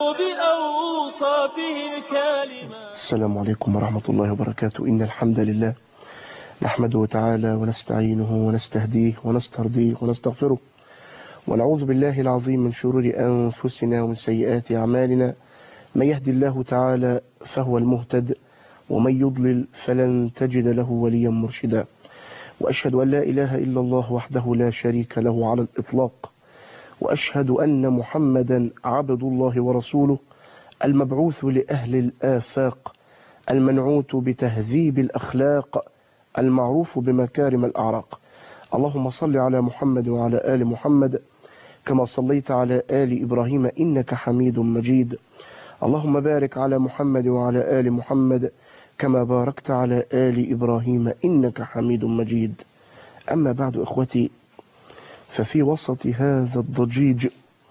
بأوصافه الكالمات السلام عليكم ورحمة الله وبركاته إن الحمد لله نحمده تعالى ونستعينه ونستهديه ونسترضيه ونستغفره ونعوذ بالله العظيم من شرور أنفسنا ومن سيئات أعمالنا من يهدي الله تعالى فهو المهتد ومن يضلل فلن تجد له وليا مرشدا وأشهد أن لا إله إلا الله وحده لا شريك له على الإطلاق وأشهد أن محمدا عبد الله ورسوله المبعوث لأهل الآفاق المنعوت بتهذيب الأخلاق المعروف بمكارم الأعراق اللهم صل على محمد وعلى آل محمد كما صليت على آل إبراهيم إنك حميد مجيد اللهم بارك على محمد وعلى آل محمد كما باركت على آل إبراهيم إنك حميد مجيد أما بعد إخوتي ففي وسط هذا الضجيج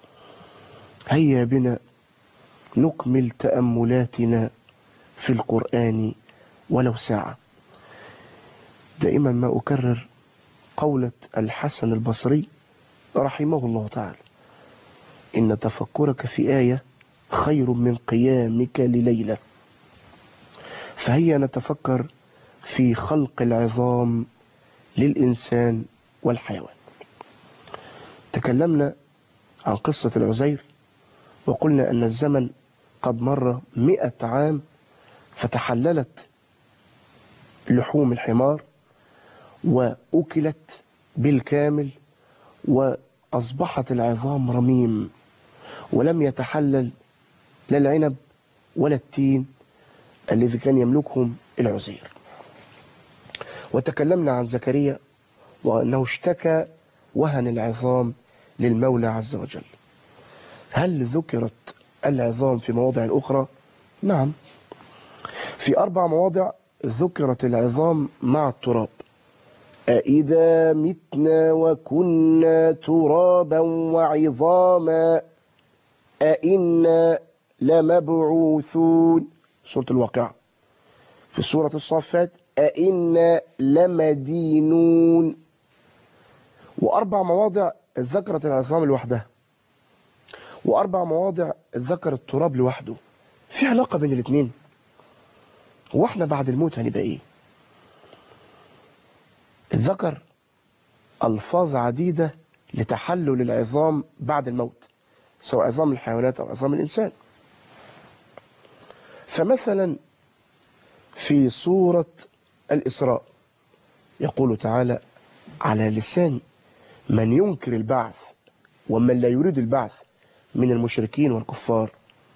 هيا بنا نكمل تأملاتنا في القرآن ولو ساعة دائما ما أكرر قولة الحسن البصري رحمه الله تعالى إن تفكرك في آية خير من قيامك لليلة فهيا نتفكر في خلق العظام للإنسان والحيوان تكلمنا عن قصة العزير وقلنا أن الزمن قد مر مئة عام فتحللت لحوم الحمار وأكلت بالكامل وأصبحت العظام رميم ولم يتحلل لا العنب ولا التين الذي كان يملكهم العزير وتكلمنا عن زكريا وأنه اشتكى وهن العظام للمولى عز وجل هل ذكرت العظام في مواضع أخرى؟ نعم في أربع مواضع ذكرت العظام مع التراب أإذا متنا وكنا ترابا وعظاما أئنا لمبعوثون سورة الواقعة في سورة الصافات أئنا لمدينون وأربع مواضع ذكرت العظام لوحدها وأربع مواضع ذكر التراب لوحده في علاقة بين الاثنين هو احنا بعد الموت هنبقى ايه ذكر ألفاظ عديدة لتحلل العظام بعد الموت سواء عظام الحيوانات أو عظام الإنسان فمثلا في سورة الإسراء يقول تعالى على لسان من ينكر البعث ومن لا يريد البعث من المشركين والكفار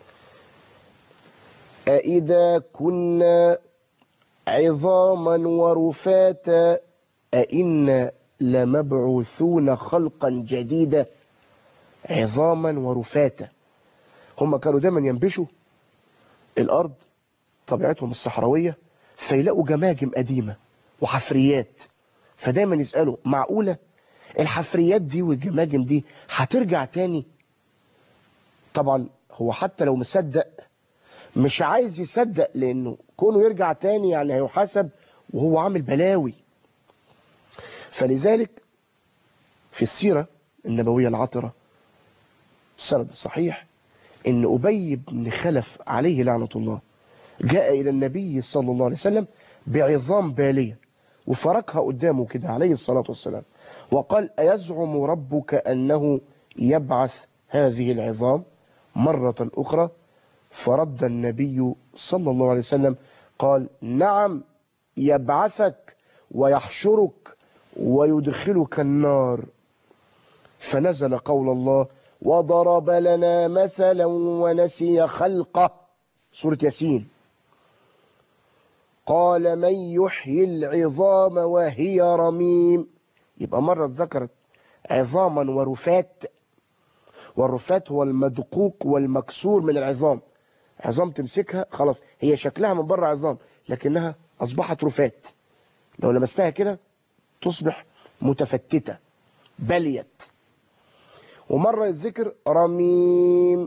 أإذا كنا عظاما ورفاتا أئنا لمبعوثون خلقا جديدا عظاما ورفاتا هم كانوا دايما ينبشوا الأرض طبيعتهم الصحراوية فيلاقوا جماجم قديمة وحفريات فدايما يسألوا معقولة الحفريات دي والجماجم دي هترجع تاني طبعا هو حتى لو مصدق مش عايز يصدق لانه كونه يرجع تاني يعني هيحاسب وهو عامل بلاوي فلذلك في السيرة النبوية العطرة السند الصحيح ان أبي بن خلف عليه لعنة الله جاء إلى النبي صلى الله عليه وسلم بعظام بالية وفركها قدامه كده عليه الصلاة والسلام وقال أيزعم ربك أنه يبعث هذه العظام مرة أخرى فرد النبي صلى الله عليه وسلم قال نعم يبعثك ويحشرك ويدخلك النار فنزل قول الله وضرب لنا مثلا ونسي خلقه سورة ياسين قال من يحيي العظام وهي رميم يبقى مرة ذكرت عظاما ورفات والرفات هو المدقوق والمكسور من العظام عظام تمسكها خلاص هي شكلها من بره عظام لكنها أصبحت رفات لو لمستها كده تصبح متفتتة بليت ومرة الذكر رميم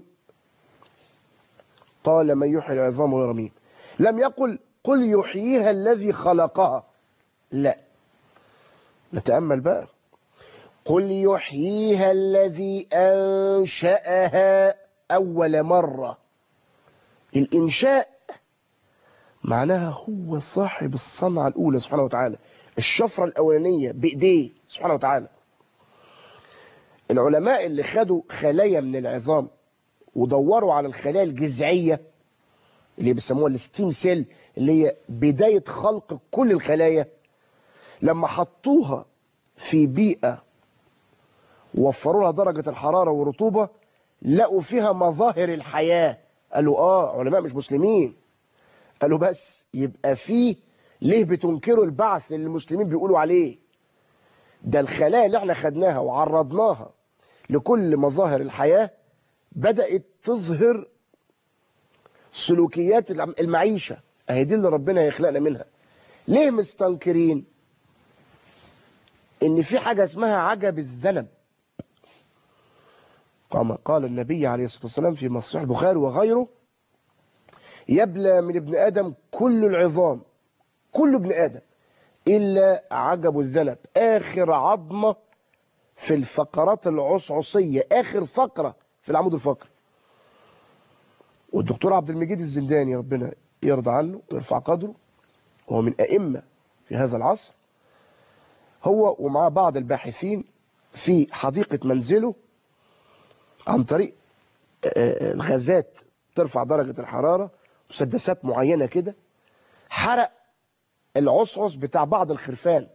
قال من يحيي العظام وهي رميم لم يقل قل يحييها الذي خلقها لا نتأمل بقى قل يحييها الذي أنشأها أول مرة الإنشاء معناها هو صاحب الصنعة الأولى سبحانه وتعالى الشفرة الأولانية بإيديه سبحانه وتعالى العلماء اللي خدوا خلايا من العظام ودوروا على الخلايا الجذعية اللي بيسموها الستيم سيل اللي هي بداية خلق كل الخلايا لما حطوها في بيئة وفروا لها درجة الحرارة والرطوبة لقوا فيها مظاهر الحياة قالوا اه علماء مش مسلمين قالوا بس يبقى فيه ليه بتنكروا البعث اللي المسلمين بيقولوا عليه ده الخلايا اللي احنا خدناها وعرضناها لكل مظاهر الحياة بدأت تظهر سلوكيات المعيشة اهي دي اللي ربنا يخلقنا منها ليه مستنكرين ان في حاجة اسمها عجب الذنب كما قال النبي عليه الصلاة والسلام في مصحح البخاري وغيره يبلى من ابن آدم كل العظام كل ابن آدم إلا عجب الذنب آخر عظمة في الفقرات العصعصية آخر فقرة في العمود الفقري والدكتور عبد المجيد الزنداني ربنا يرضى عنه ويرفع قدره وهو من أئمة في هذا العصر هو ومعاه بعض الباحثين في حديقة منزله عن طريق الغازات ترفع درجة الحرارة مسدسات معينة كده حرق العصعص بتاع بعض الخرفان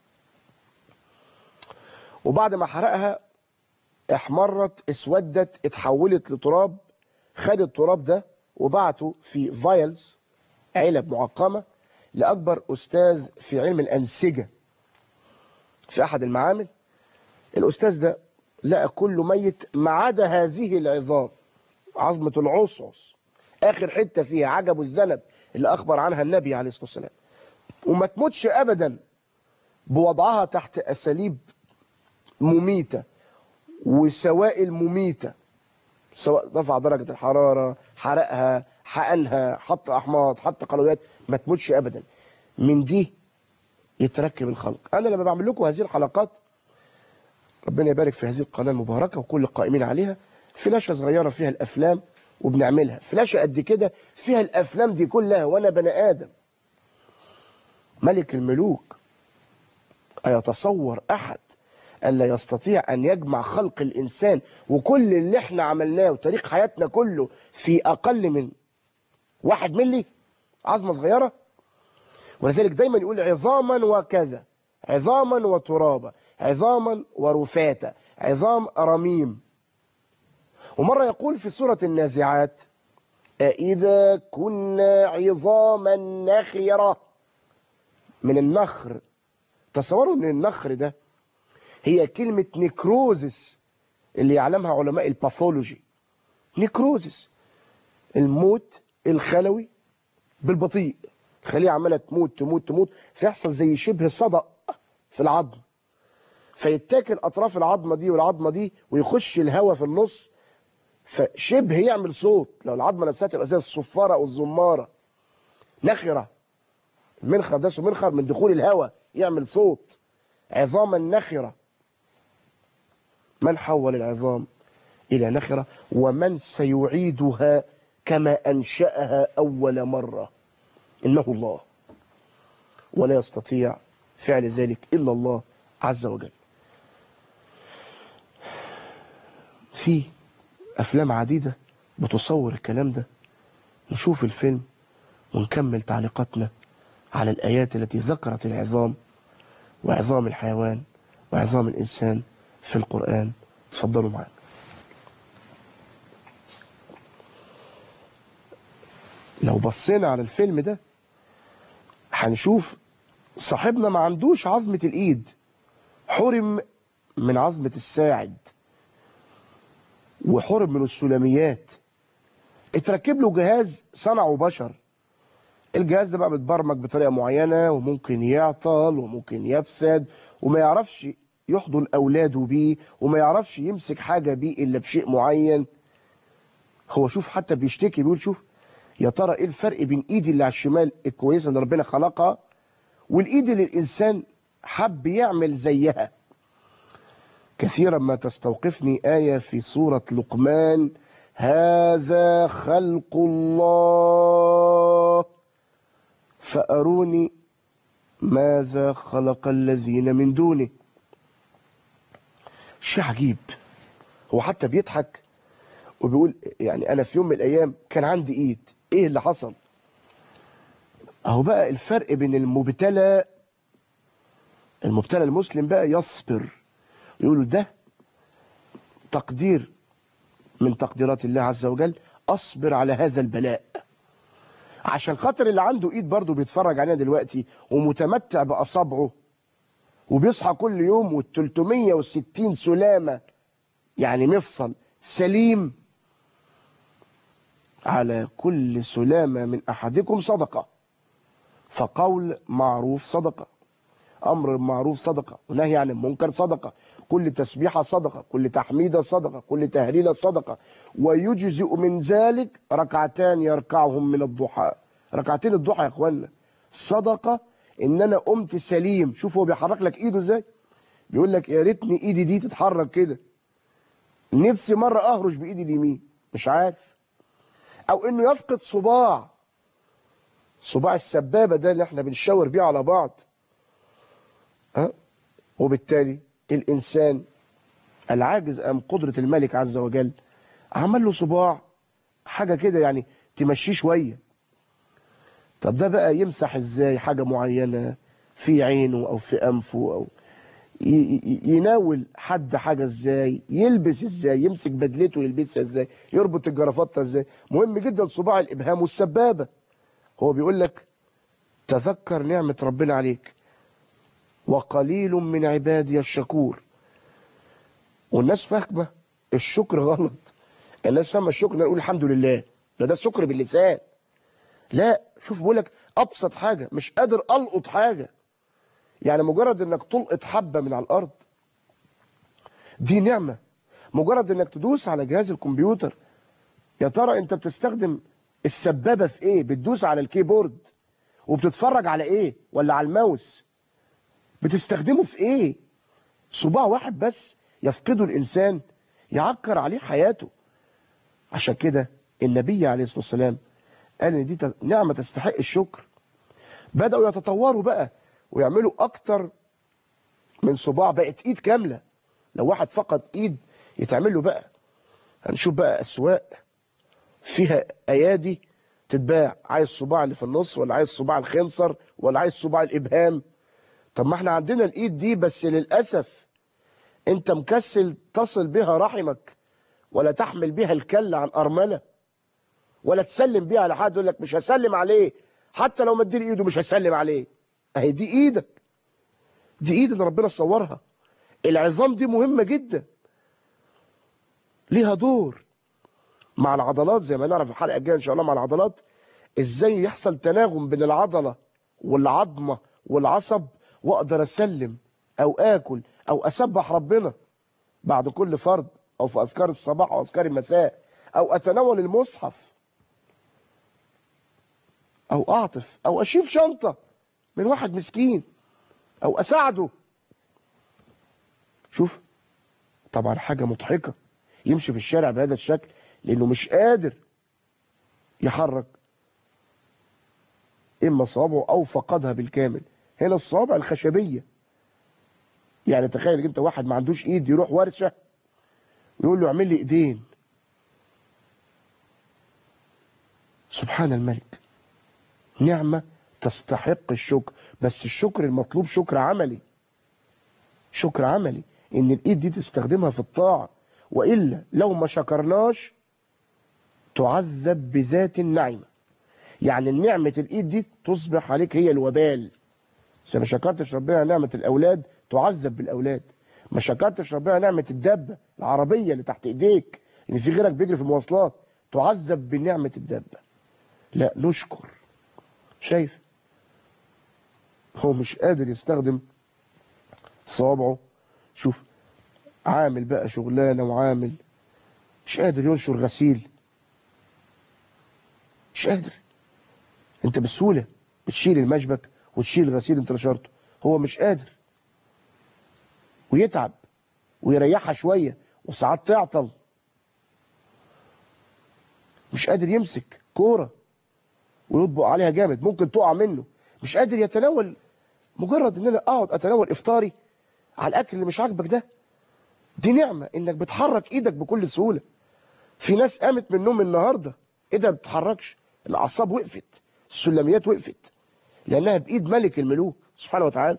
وبعد ما حرقها احمرت اسودت اتحولت لتراب خد التراب ده وبعته في فايلز علب معقمة لأكبر أستاذ في علم الأنسجة في أحد المعامل الأستاذ ده لقى كله ميت ما عدا هذه العظام عظمة العصعص آخر حتة فيها عجب الذنب اللي أخبر عنها النبي عليه الصلاة والسلام وما تموتش أبدا بوضعها تحت أساليب مميتة وسوائل مميتة سواء رفع درجة الحرارة حرقها حقنها حط أحماض حط قلويات ما تموتش أبدا من دي يتركب الخلق أنا لما بعمل لكم هذه الحلقات ربنا يبارك في هذه القناة المباركة وكل القائمين عليها فلاشة صغيرة فيها الأفلام وبنعملها فلاشة قد كده فيها الأفلام دي كلها وأنا بني آدم ملك الملوك أيتصور أحد ألا يستطيع أن يجمع خلق الإنسان وكل اللي احنا عملناه وتاريخ حياتنا كله في أقل من واحد ملي عظمة صغيرة ولذلك دايما يقول عظاما وكذا عظاما وترابا عظاما ورفاتا عظام رميم ومرة يقول في سورة النازعات أإذا كنا عظاما نخرة من النخر تصوروا ان النخر ده هي كلمة نيكروزس اللي يعلمها علماء الباثولوجي نيكروزس الموت الخلوي بالبطيء الخلية عمالة تموت تموت تموت فيحصل زي شبه صدأ في العظم فيتاكل أطراف العظمة دي والعظمة دي ويخش الهواء في النص فشبه يعمل صوت لو العظمة نفسها تبقى زي الصفارة أو الزمارة نخرة المنخر ده اسمه منخر من دخول الهواء يعمل صوت عظاما نخرة من حول العظام إلى نخرة ومن سيعيدها كما أنشأها أول مرة إنه الله ولا يستطيع فعل ذلك إلا الله عز وجل في أفلام عديدة بتصور الكلام ده نشوف الفيلم ونكمل تعليقاتنا على الآيات التي ذكرت العظام وعظام الحيوان وعظام الإنسان في القرآن تفضلوا معنا لو بصينا على الفيلم ده هنشوف صاحبنا ما عندوش عظمة الإيد حرم من عظمة الساعد وحرم من السلميات اتركب له جهاز صنعه بشر الجهاز ده بقى متبرمج بطريقة معينة وممكن يعطل وممكن يفسد وما يعرفش يحضن أولاده بيه وما يعرفش يمسك حاجة بيه إلا بشيء معين هو شوف حتى بيشتكي بيقول شوف يا ترى ايه الفرق بين ايدي اللي على الشمال الكويسة اللي ربنا خلقها والايد اللي الانسان حب يعمل زيها كثيرا ما تستوقفني آية في سورة لقمان هذا خلق الله فأروني ماذا خلق الذين من دونه شيء عجيب هو حتى بيضحك وبيقول يعني أنا في يوم من الأيام كان عندي إيد إيه اللي حصل أهو بقى الفرق بين المبتلى المبتلى المسلم بقى يصبر يقولوا ده تقدير من تقديرات الله عز وجل أصبر على هذا البلاء عشان خاطر اللي عنده ايد برضه بيتفرج علينا دلوقتي ومتمتع باصابعه وبيصحى كل يوم وال 360 سلامه يعني مفصل سليم على كل سلامه من احدكم صدقه فقول معروف صدقه امر معروف صدقه ونهي عن المنكر صدقه كل تسبيحه صدقه كل تحميده صدقه كل تهليله صدقه ويجزئ من ذلك ركعتان يركعهم من الضحى ركعتين الضحى يا اخوانا صدقه ان انا قمت سليم شوف هو بيحرك لك ايده ازاي بيقول لك يا ريتني ايدي دي تتحرك كده نفسي مره اهرش بايدي اليمين مش عارف او انه يفقد صباع صباع السبابه ده اللي احنا بنشاور بيه على بعض ها وبالتالي الانسان العاجز امام قدره الملك عز وجل عمل له صباع حاجه كده يعني تمشيه شويه طب ده بقى يمسح ازاي حاجه معينه في عينه او في انفه او يناول حد حاجه ازاي يلبس ازاي يمسك بدلته يلبسها ازاي يربط الجرافطه ازاي مهم جدا صباع الابهام والسبابه هو بيقول لك تذكر نعمه ربنا عليك وقليل من عبادي الشكور والناس فاهمه الشكر غلط الناس فاهمه الشكر نقول الحمد لله ده ده الشكر باللسان لا شوف بقول لك ابسط حاجه مش قادر القط حاجه يعني مجرد انك تلقط حبه من على الارض دي نعمه مجرد انك تدوس على جهاز الكمبيوتر يا ترى انت بتستخدم السبابه في ايه بتدوس على الكيبورد وبتتفرج على ايه ولا على الماوس بتستخدمه في ايه صباع واحد بس يفقده الانسان يعكر عليه حياته عشان كده النبي عليه الصلاه والسلام قال ان دي نعمه تستحق الشكر بداوا يتطوروا بقى ويعملوا اكتر من صباع بقت ايد كامله لو واحد فقد ايد يتعمل له بقى هنشوف بقى اسواق فيها ايادي تتباع عايز صباع اللي في النص ولا عايز صباع الخنصر ولا عايز صباع الابهام طب ما احنا عندنا الايد دي بس للاسف انت مكسل تصل بها رحمك ولا تحمل بها الكل عن ارمله ولا تسلم بيها على حد يقول لك مش هسلم عليه حتى لو مدير ايده مش هسلم عليه اهي دي ايدك دي ايد اللي ربنا صورها العظام دي مهمه جدا ليها دور مع العضلات زي ما نعرف الحلقه الجايه ان شاء الله مع العضلات ازاي يحصل تناغم بين العضله والعظمه والعصب واقدر اسلم او اكل او اسبح ربنا بعد كل فرض او في اذكار الصباح او اذكار المساء او اتناول المصحف او اعطف او اشيل شنطه من واحد مسكين او اساعده شوف طبعا حاجه مضحكه يمشي في الشارع بهذا الشكل لانه مش قادر يحرك اما صوابعه او فقدها بالكامل هنا الصوابع الخشبيه يعني تخيل انت واحد ما عندوش ايد يروح ورشه ويقول له اعمل لي ايدين سبحان الملك نعمه تستحق الشكر بس الشكر المطلوب شكر عملي شكر عملي ان الايد دي تستخدمها في الطاعه والا لو ما شكرناش تعذب بذات النعمه يعني نعمه الايد دي تصبح عليك هي الوبال اذا ما شكرتش ربنا نعمه الاولاد تعذب بالاولاد ما شكرتش ربنا نعمه الدابه العربيه اللي تحت ايديك ان في غيرك بيجري في المواصلات تعذب بنعمه الدابه لا نشكر شايف هو مش قادر يستخدم صوابعه شوف عامل بقى شغلانه وعامل مش قادر ينشر غسيل مش قادر انت بسهوله بتشيل المشبك وتشيل الغسيل انت نشرته هو مش قادر ويتعب ويريحها شويه وساعات تعطل مش قادر يمسك كورة ويطبق عليها جامد ممكن تقع منه مش قادر يتناول مجرد ان انا اقعد اتناول افطاري على الاكل اللي مش عاجبك ده دي نعمة انك بتحرك ايدك بكل سهولة في ناس قامت من النوم النهاردة ايدها ما بتتحركش الاعصاب وقفت السلميات وقفت لانها بايد ملك الملوك سبحانه وتعالى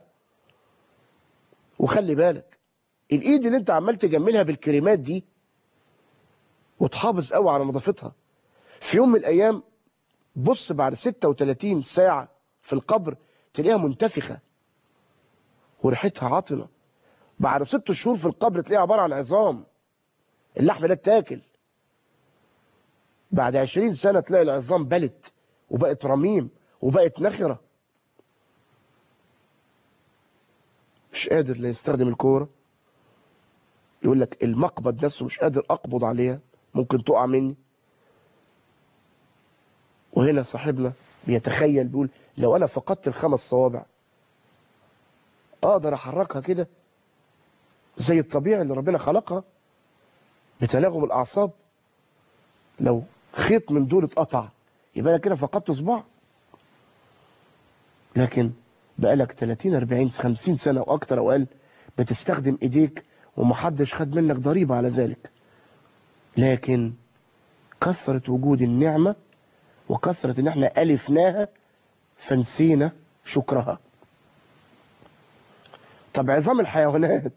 وخلي بالك الايد اللي انت عمال تجملها بالكريمات دي وتحافظ قوي على نظافتها في يوم من الايام بص بعد 36 ساعة في القبر تلاقيها منتفخة وريحتها عاطلة بعد ست شهور في القبر تلاقيها عبارة عن عظام اللحم ده اتاكل بعد 20 سنة تلاقي العظام بلت وبقت رميم وبقت نخرة مش قادر لا يستخدم الكورة يقول لك المقبض نفسه مش قادر أقبض عليها ممكن تقع مني وهنا صاحبنا بيتخيل بيقول لو أنا فقدت الخمس صوابع أقدر أحركها كده زي الطبيعي اللي ربنا خلقها بتناغم الأعصاب لو خيط من دول اتقطع يبقى أنا كده فقدت صباع لكن بقالك 30 40 50 سنة أو أكتر أو أقل بتستخدم إيديك ومحدش خد منك ضريبة على ذلك لكن كثرة وجود النعمة وكثرة إن إحنا ألفناها فنسينا شكرها طب عظام الحيوانات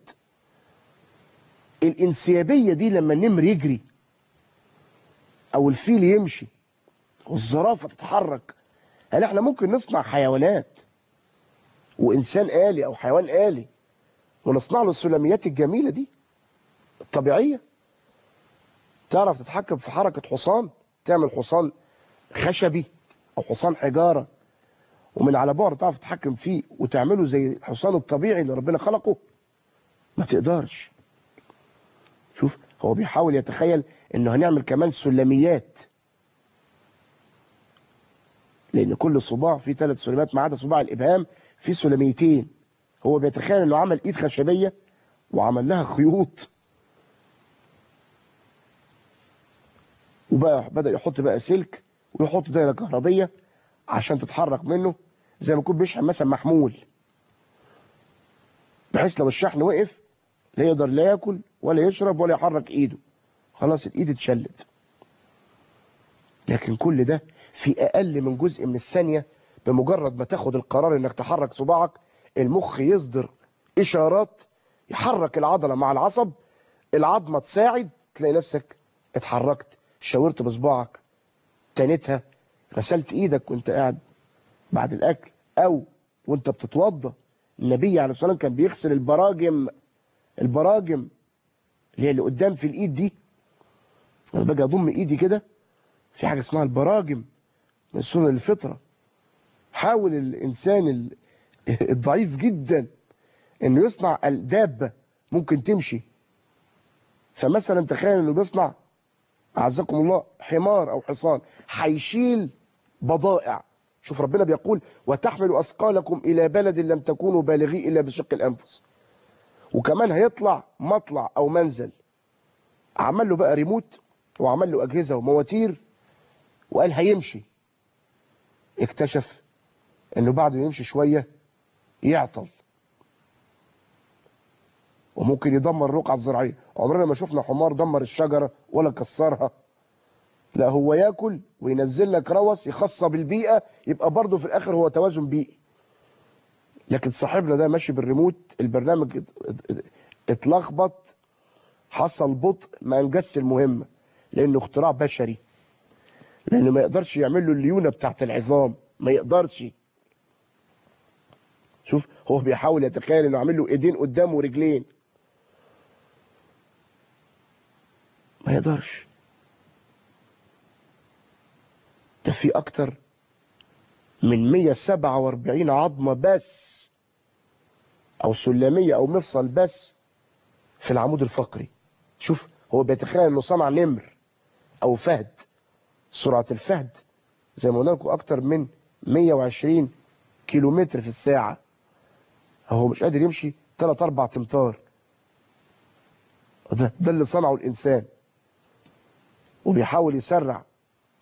الانسيابية دي لما النمر يجري أو الفيل يمشي والزرافة تتحرك هل احنا ممكن نصنع حيوانات وإنسان آلي أو حيوان آلي ونصنع له السلميات الجميلة دي الطبيعية تعرف تتحكم في حركة حصان تعمل حصان خشبي أو حصان حجارة ومن على بعد تعرف تتحكم فيه وتعمله زي الحصان الطبيعي اللي ربنا خلقه ما تقدرش شوف هو بيحاول يتخيل انه هنعمل كمان سلميات لان كل صباع فيه ثلاث سلمات ما عدا صباع الابهام فيه سلميتين هو بيتخيل انه عمل ايد خشبيه وعمل لها خيوط وبقى بدا يحط بقى سلك ويحط دايره كهربيه عشان تتحرك منه زي ما يكون بيشحن مثلا محمول بحيث لو الشحن وقف لا يقدر لا ياكل ولا يشرب ولا يحرك ايده خلاص الايد اتشلت لكن كل ده في اقل من جزء من الثانيه بمجرد ما تاخد القرار انك تحرك صباعك المخ يصدر اشارات يحرك العضله مع العصب العظمه تساعد تلاقي نفسك اتحركت شاورت بصباعك تنتها غسلت ايدك وانت قاعد بعد الاكل او وانت بتتوضى النبي عليه الصلاه والسلام كان بيغسل البراجم البراجم اللي هي اللي قدام في الايد دي انا باجي اضم ايدي كده في حاجه اسمها البراجم من سنن الفطره حاول الانسان ال- الضعيف جدا انه يصنع الدابه ممكن تمشي فمثلا تخيل انه بيصنع اعزكم الله حمار او حصان هيشيل بضائع شوف ربنا بيقول وتحمل اثقالكم الى بلد لم تكونوا بالغيه الا بشق الانفس وكمان هيطلع مطلع او منزل عمل له بقى ريموت وعمل له اجهزه ومواتير وقال هيمشي اكتشف انه بعد ما يمشي شويه يعطل وممكن يدمر الرقعه الزراعيه عمرنا ما شفنا حمار دمر الشجره ولا كسرها لا هو ياكل وينزل لك روث يخص بالبيئه يبقى برضه في الاخر هو توازن بيئي لكن صاحبنا ده ماشي بالريموت البرنامج ات- ات- اتلخبط حصل بطء ما انجزش المهمه لانه اختراع بشري لانه ما يقدرش يعمل له الليونه بتاعت العظام ما يقدرش شوف هو بيحاول يتخيل انه عامل له ايدين قدام ورجلين ما يقدرش ده في اكتر من 147 عظمه بس او سلميه او مفصل بس في العمود الفقري شوف هو بيتخيل انه صنع نمر او فهد سرعه الفهد زي ما قلنا لكم اكتر من 120 كيلومتر في الساعه هو مش قادر يمشي 3 4 امتار ده, ده اللي صنعه الانسان وبيحاول يسرع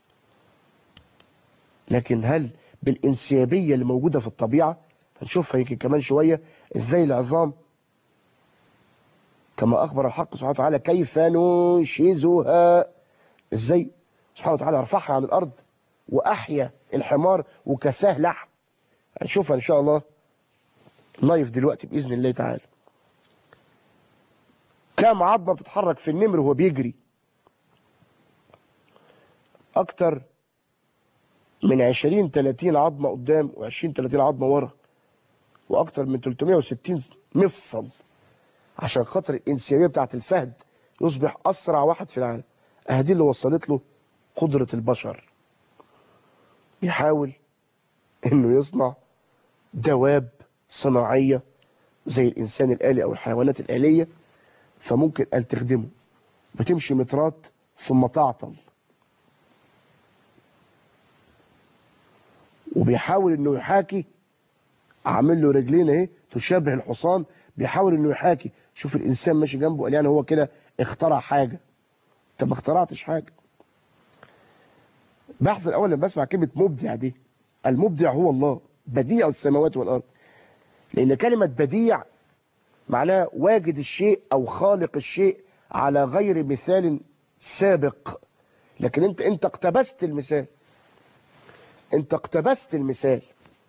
لكن هل بالانسيابية اللي موجودة في الطبيعة هنشوفها يمكن كمان شوية ازاي العظام كما أخبر الحق سبحانه وتعالى كيف ننشزها ازاي سبحانه وتعالى رفعها عن الأرض وأحيا الحمار وكساه لحم هنشوفها إن شاء الله لايف دلوقتي بإذن الله تعالى كام عظمة بتتحرك في النمر وهو بيجري أكتر من 20 30 عظمة قدام و20 30 عظمة ورا وأكتر من 360 مفصل عشان خاطر الانسيابيه بتاعت الفهد يصبح اسرع واحد في العالم اهدي اللي وصلت له قدره البشر يحاول انه يصنع دواب صناعيه زي الانسان الالي او الحيوانات الاليه فممكن قال تخدمه بتمشي مترات ثم تعطل وبيحاول انه يحاكي عامل له رجلين اهي تشابه الحصان بيحاول انه يحاكي شوف الانسان ماشي جنبه قال يعني هو كده اخترع حاجه انت ما اخترعتش حاجه بحث الاول لما بسمع كلمه مبدع دي المبدع هو الله بديع السماوات والارض لان كلمه بديع معناها واجد الشيء او خالق الشيء على غير مثال سابق لكن انت انت اقتبست المثال انت اقتبست المثال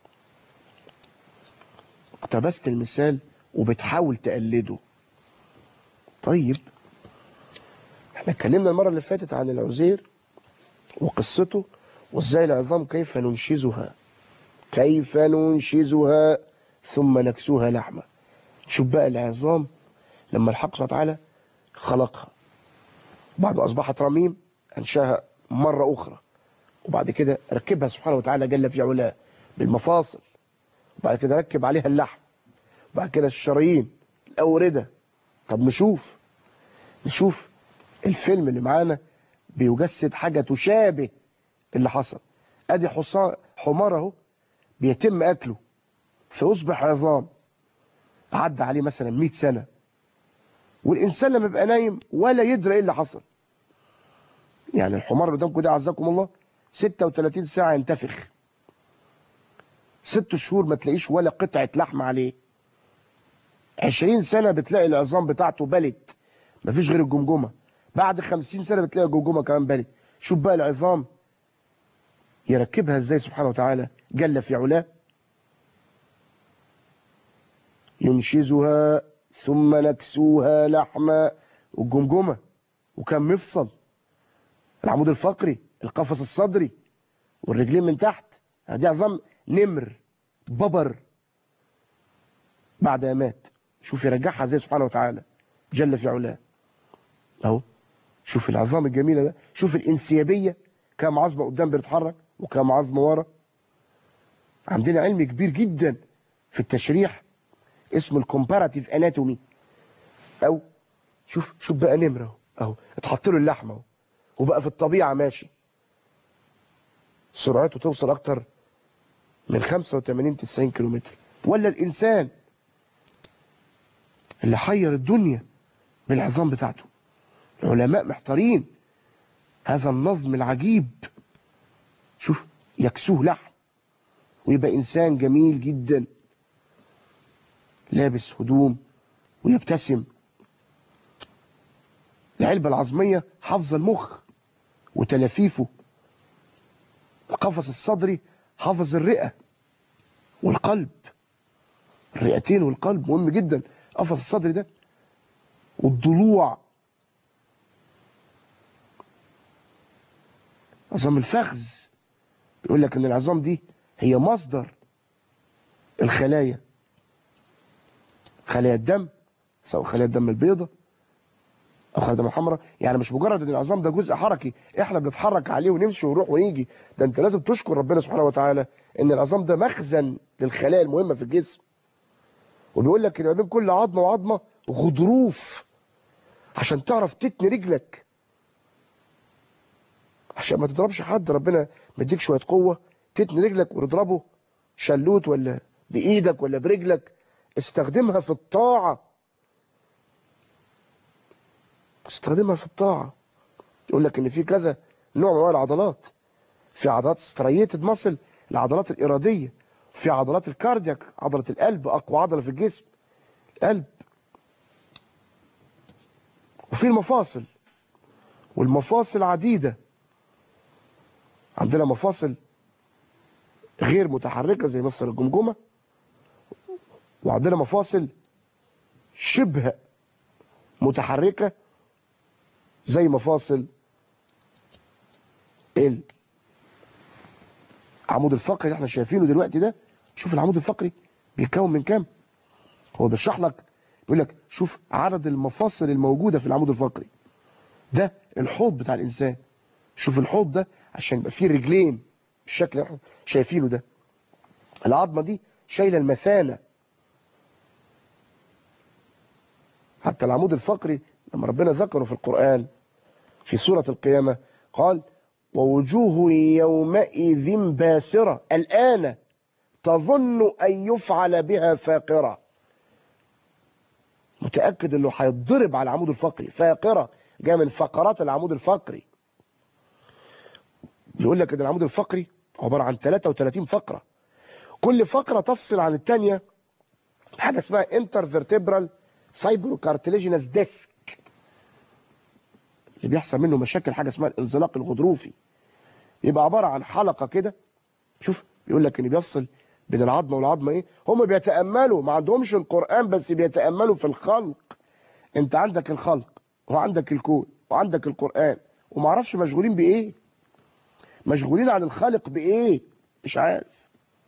اقتبست المثال وبتحاول تقلده طيب احنا اتكلمنا المرة اللي فاتت عن العزير وقصته وازاي العظام كيف ننشزها كيف ننشزها ثم نكسوها لحمة شوف بقى العظام لما الحق سبحانه وتعالى خلقها بعد أصبحت رميم أنشاها مرة أخرى وبعد كده ركبها سبحانه وتعالى جل في علاه بالمفاصل وبعد كده ركب عليها اللحم وبعد كده الشرايين الأوردة طب نشوف نشوف الفيلم اللي معانا بيجسد حاجة تشابه اللي حصل ادي حصان حمار اهو بيتم اكله فيصبح عظام عدى عليه مثلا 100 سنة والإنسان لما يبقى نايم ولا يدري ايه اللي حصل يعني الحمار اللي قدامكم ده عزكم الله 36 ساعة ينتفخ ست شهور ما تلاقيش ولا قطعة لحم عليه 20 سنة بتلاقي العظام بتاعته بلت مفيش غير الجمجمة بعد 50 سنة بتلاقي الجمجمة كمان بلت شوف بقى العظام يركبها ازاي سبحانه وتعالى جل في علاه ينشزها ثم نكسوها لحما والجمجمة وكم مفصل العمود الفقري القفص الصدري والرجلين من تحت دي عظام نمر ببر بعد ما مات شوف يرجعها ازاي سبحانه وتعالى جل في علاه اهو شوف العظام الجميله ده شوف الانسيابيه كام عظمه قدام بتتحرك وكام عظمه ورا عندنا علم كبير جدا في التشريح اسمه الكومباراتيف اناتومي او شوف شوف بقى نمره اهو اهو اتحط له اللحمه اهو وبقى في الطبيعه ماشي سرعته توصل اكتر من 85 90 كيلومتر ولا الانسان اللي حير الدنيا بالعظام بتاعته العلماء محتارين هذا النظم العجيب شوف يكسوه لحم ويبقى إنسان جميل جدا لابس هدوم ويبتسم العلبة العظمية حافظة المخ وتلافيفه القفص الصدري حافظ الرئة والقلب الرئتين والقلب مهم جدا القفص الصدري ده والضلوع عظام الفخذ بيقول لك ان العظام دي هي مصدر الخلايا خلايا الدم سواء خلايا الدم البيضاء او خلايا الدم الحمراء يعني مش مجرد ان العظام ده جزء حركي احنا بنتحرك عليه ونمشي ونروح ونيجي ده انت لازم تشكر ربنا سبحانه وتعالى ان العظام ده مخزن للخلايا المهمه في الجسم وبيقول لك ان ما بين كل عظمه وعظمه غضروف عشان تعرف تتني رجلك عشان ما تضربش حد ربنا مديك شويه قوه تتني رجلك وتضربه شلوت ولا بايدك ولا برجلك استخدمها في الطاعه استخدمها في الطاعه يقول لك ان في كذا نوع من انواع العضلات في عضلات ستريتد ماسل العضلات الإرادية في عضلات الكاردياك عضلة القلب أقوى عضلة في الجسم القلب وفي المفاصل والمفاصل عديدة عندنا مفاصل غير متحركة زي مفصل الجمجمة وعندنا مفاصل شبه متحركة زي مفاصل العمود الفقري اللي احنا شايفينه دلوقتي ده شوف العمود الفقري بيتكون من كام هو بيشرح لك بيقول لك شوف عدد المفاصل الموجودة في العمود الفقري ده الحوض بتاع الإنسان شوف الحوض ده عشان يبقى فيه رجلين بالشكل اللي احنا شايفينه ده العظمة دي شايلة المثانة حتى العمود الفقري لما ربنا ذكره في القرآن في سورة القيامة قال ووجوه يومئذ باسرة الآن تظن أن يفعل بها فاقرة متأكد أنه هيتضرب على العمود الفقري فاقرة جاء من فقرات العمود الفقري بيقول لك ان العمود الفقري عبارة عن 33 فقرة كل فقرة تفصل عن الثانيه حاجة اسمها intervertebral fibrocartilaginous disc اللي بيحصل منه مشاكل حاجة اسمها الانزلاق الغضروفي يبقى عبارة عن حلقة كده شوف بيقول لك ان بيفصل بين العظمة والعظمة ايه هم بيتأملوا ما عندهمش القرآن بس بيتأملوا في الخلق انت عندك الخلق وعندك الكون وعندك القرآن وما اعرفش مشغولين بايه مشغولين عن الخالق بايه مش عارف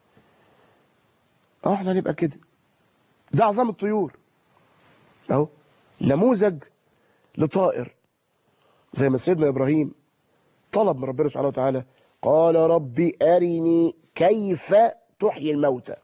اه احنا هنبقى كده ده عظام الطيور اهو نموذج لطائر زي ما سيدنا ابراهيم طلب من ربنا سبحانه وتعالى قال ربي ارني كيف تحيي الموتى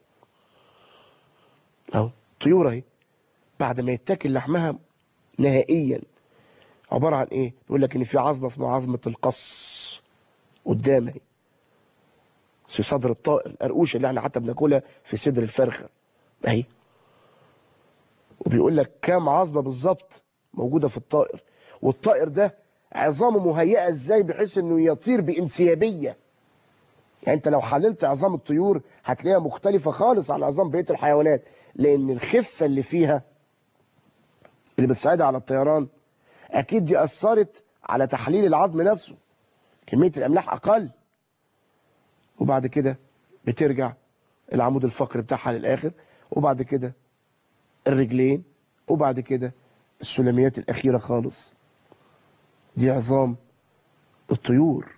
اهو طيور اهي بعد ما يتاكل لحمها نهائيا عباره عن ايه يقول لك ان في عظمه اسمها عظمه القص قدام اهي في صدر الطائر القرقوشه اللي احنا حتى بناكلها في صدر الفرخه اهي وبيقول لك كام عظمه بالظبط موجوده في الطائر والطائر ده عظامه مهيئه ازاي بحيث انه يطير بانسيابيه يعني انت لو حللت عظام الطيور هتلاقيها مختلفه خالص عن عظام بقيه الحيوانات لان الخفه اللي فيها اللي بتساعدها على الطيران اكيد دي اثرت على تحليل العظم نفسه كميه الاملاح اقل وبعد كده بترجع العمود الفقري بتاعها للاخر وبعد كده الرجلين وبعد كده السلميات الاخيره خالص دي عظام الطيور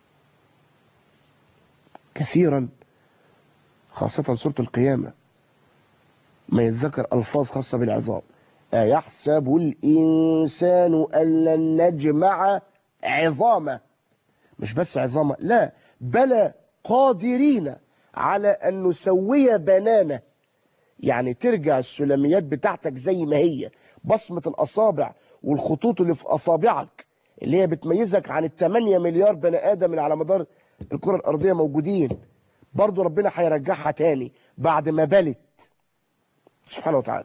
كثيرا خاصة سورة القيامة ما يتذكر ألفاظ خاصة بالعظام أيحسب الإنسان أن لن نجمع عظامه مش بس عظامه لا بلى قادرين على أن نسوي بنانه يعني ترجع السلميات بتاعتك زي ما هي بصمة الأصابع والخطوط اللي في أصابعك اللي هي بتميزك عن الثمانية مليار بني آدم اللي على مدار الكرة الأرضية موجودين برضو ربنا هيرجعها تاني بعد ما بلت سبحانه وتعالى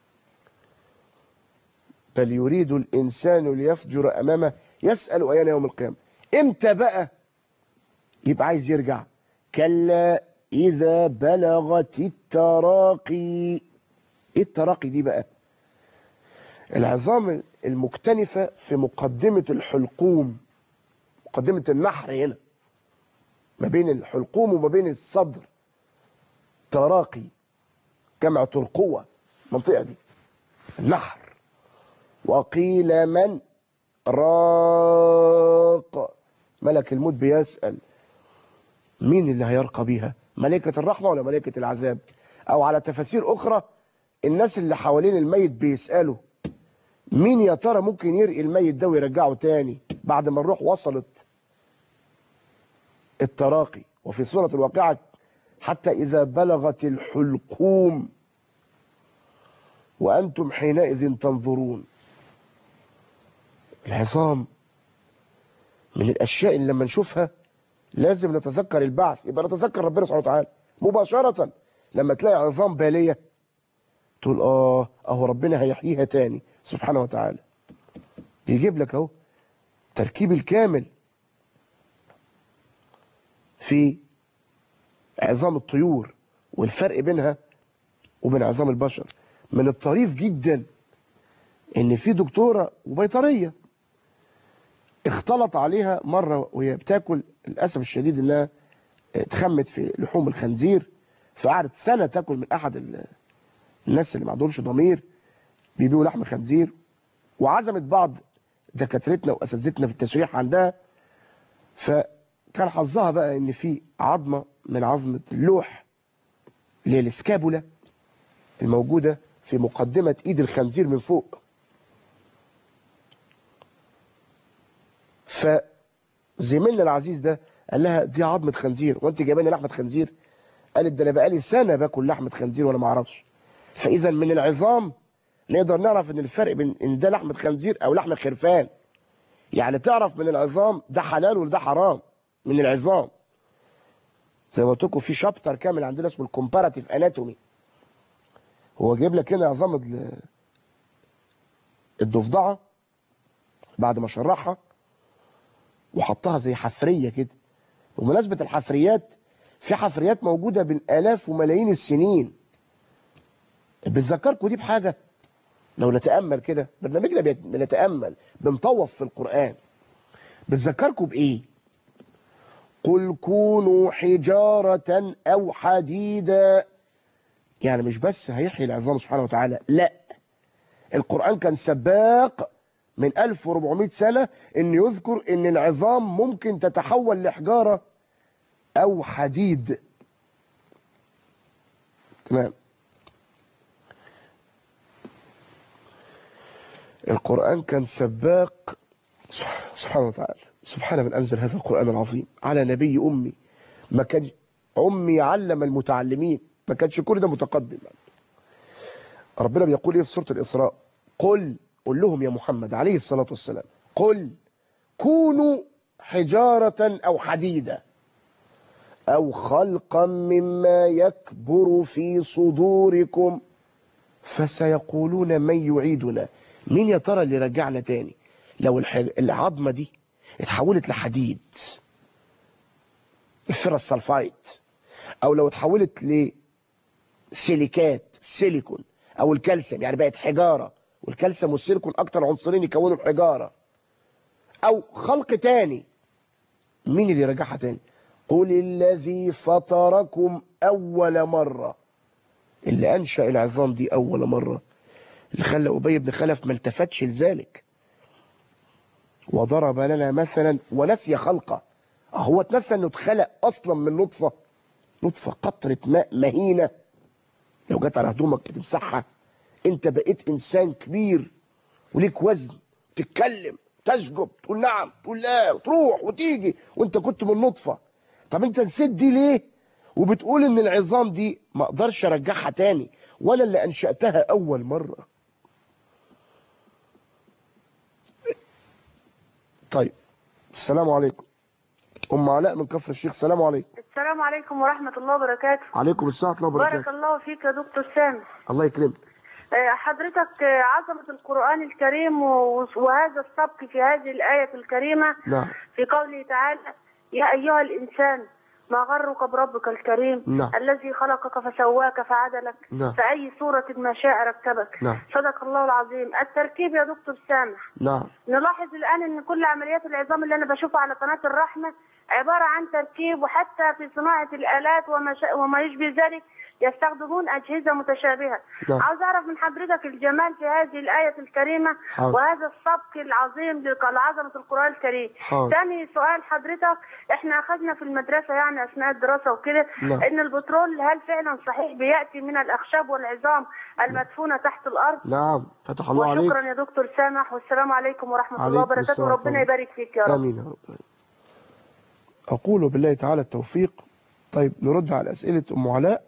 بل يريد الإنسان ليفجر أمامه يسأل أيان يوم القيامة إمتى بقى يبقى عايز يرجع كلا إذا بلغت التراقي إيه التراقي دي بقى العظام المكتنفة في مقدمة الحلقوم مقدمة النحر هنا ما بين الحلقوم وما بين الصدر تراقي جمع ترقوة المنطقة دي النحر وقيل من راق ملك الموت بيسأل مين اللي هيرقى بيها ملائكة الرحمة ولا ملائكة العذاب او على تفاسير اخرى الناس اللي حوالين الميت بيسألوا مين يا ترى ممكن يرقي الميت ده ويرجعه تاني بعد ما الروح وصلت التراقي وفي سورة الواقعة حتى إذا بلغت الحلقوم وأنتم حينئذ تنظرون العظام من الأشياء اللي لما نشوفها لازم نتذكر البعث يبقى نتذكر ربنا سبحانه وتعالى مباشرة لما تلاقي عظام بالية تقول آه أهو ربنا هيحييها تاني سبحانه وتعالى بيجيب لك أهو تركيب الكامل في عظام الطيور والفرق بينها وبين عظام البشر من الطريف جدا ان في دكتورة وبيطرية اختلط عليها مرة وهي بتاكل للأسف الشديد انها اتخمت في لحوم الخنزير فقعدت سنة تاكل من احد ال- الناس اللي ما عندهمش ضمير بيبيعوا لحم خنزير وعزمت بعض دكاترتنا واساتذتنا في التشريح عندها فكان حظها بقى ان في عظمه من عظمه اللوح اللي هي الاسكابولا الموجوده في مقدمه ايد الخنزير من فوق فزميلنا العزيز ده قال لها دي عظمه خنزير وانت جايبه لي لحمه خنزير قالت ده انا بقالي سنه باكل لحمه خنزير وانا ما اعرفش فاذا من العظام نقدر نعرف ان الفرق بين ان ده لحمه خنزير او لحمه خرفان يعني تعرف من العظام ده حلال ولا ده حرام من العظام زي ما قلت لكم في شابتر كامل عندنا اسمه الكومباراتيف اناتومي هو جايب لك هنا عظام ال- الضفدعه بعد ما شرحها وحطها زي حفريه كده بمناسبه الحفريات في حفريات موجوده بين الاف وملايين السنين بتذكركم دي بحاجه لو نتامل كده برنامجنا بيت- بنتامل بنطوف في القران بتذكركم بايه قل كونوا حجاره او حديدا يعني مش بس هيحيي العظام سبحانه وتعالى لا القران كان سباق من 1400 سنه ان يذكر ان العظام ممكن تتحول لحجاره او حديد تمام القرآن كان سباق سبح- سبحانه وتعالى سبحان من أنزل هذا القرآن العظيم على نبي أمي ما كان أمي علم المتعلمين ما كانش كل ده متقدم ربنا بيقول إيه في سورة الإسراء قل قل لهم يا محمد عليه الصلاة والسلام قل كونوا حجارة أو حديدة أو خلقا مما يكبر في صدوركم فسيقولون من يعيدنا مين يا ترى اللي رجعنا تاني لو الح- العظمة دي اتحولت لحديد الفيرس سلفايد او لو اتحولت لسيليكات سيليكون او الكالسيوم يعني بقت حجارة والكالسيوم والسيليكون اكتر عنصرين يكونوا الحجارة او خلق تاني مين اللي يرجعها تاني قل الذي فطركم اول مرة اللي انشأ العظام دي اول مرة اللي خلى أبي بن خلف ما التفتش لذلك وضرب لنا مثلا ونسي خلقه هو اتنسى انه اتخلق اصلا من نطفه نطفه قطره ماء مهينه لو جت على هدومك تمسحها انت بقيت انسان كبير وليك وزن تتكلم تسجب تقول نعم تقول لا وتروح وتيجي وانت كنت من نطفه طب انت نسيت دي ليه وبتقول ان العظام دي ما اقدرش ارجعها تاني ولا اللي انشاتها اول مره طيب السلام عليكم ام علاء من كفر الشيخ السلام عليكم السلام عليكم ورحمة الله وبركاته عليكم السلام ورحمه الله بارك وبركاته الله فيك يا دكتور سامح الله يكرمك آه، حضرتك آه، عظمة القرآن الكريم و- وهذا السبق في هذه الآية الكريمة نعم في قوله تعالى يا أيها الإنسان ما غرك بربك الكريم نعم. الذي خلقك فسواك فعدلك نعم. فأي صورة ما شاء ركبك نعم. صدق الله العظيم التركيب يا دكتور سامح نعم نلاحظ الآن أن كل عمليات العظام اللي أنا بشوفها على قناة الرحمة عبارة عن تركيب وحتى في صناعة الآلات وما, شا... وما يشبه ذلك يستخدمون أجهزة متشابهة نعم. عاوز أعرف من حضرتك الجمال في هذه الآية الكريمة حاضر. وهذا السبق العظيم لعظمة القرآن الكريم حاضر. ثاني سؤال حضرتك احنا أخذنا في المدرسة يعني أثناء الدراسة وكده نعم. إن البترول هل فعلا صحيح بيأتي من الأخشاب والعظام المدفونة تحت الأرض نعم فتح الله عليك وشكرا يا دكتور سامح والسلام عليكم ورحمة الله عليكم وبركاته السلام وربنا ورحمة يبارك فيك يا رب امين يا رب اقول بالله تعالى التوفيق طيب نرد على اسئله ام علاء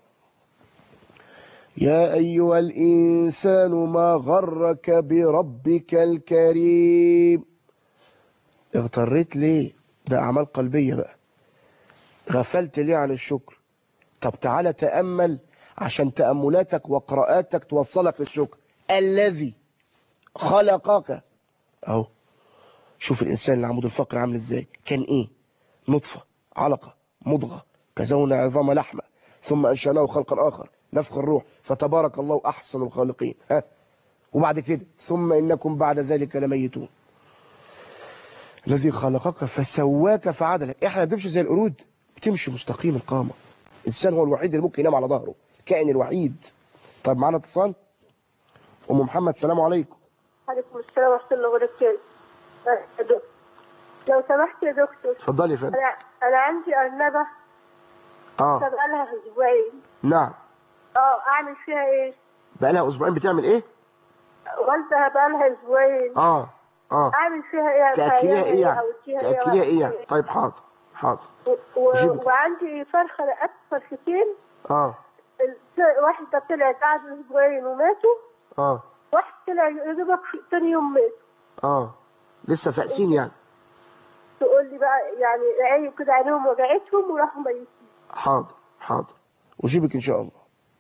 يا ايها الانسان ما غرك بربك الكريم اغتريت ليه ده اعمال قلبيه بقى غفلت ليه عن الشكر طب تعالى تامل عشان تاملاتك وقراءاتك توصلك للشكر الذي خلقك اهو شوف الانسان اللي عمود الفقر عامل ازاي كان ايه نطفه علقه مضغة كسونا عظام لحمة ثم أنشأناه خلقا آخر نفخ الروح فتبارك الله أحسن الخالقين ها وبعد كده ثم إنكم بعد ذلك لميتون الذي خلقك فسواك فعدلك احنا بنمشي زي القرود بتمشي مستقيم القامة الإنسان هو الوحيد اللي ممكن ينام على ظهره الكائن الوحيد طيب معانا اتصال أم محمد السلام عليكم عليكم السلام ورحمة الله وبركاته يا دكتور لو سمحت يا دكتور اتفضلي يا فندم أنا أنا عندي أرنبة اه بقالها أسبوعين نعم أه أعمل فيها إيه؟ بقالها أسبوعين بتعمل إيه؟ والدها بقالها أسبوعين اه اه أعمل فيها إيه؟ تأكليها إيه يعني؟ أو أديها تأكليها إيه يعني؟ وأعمل طيب حاضر حاضر فيها إيه؟ و- جيبك. وعندي فرخة أكثر فرختين اه الت- واحدة طلعت بعد أسبوعين وماتوا اه واحد طلع يا دوبك في- تاني يوم مات اه لسه فاقسين يعني تقول لي بقى يعني عيني كده عينيهم وجعتهم وراحوا ميتين حاضر حاضر أجيبك إن شاء الله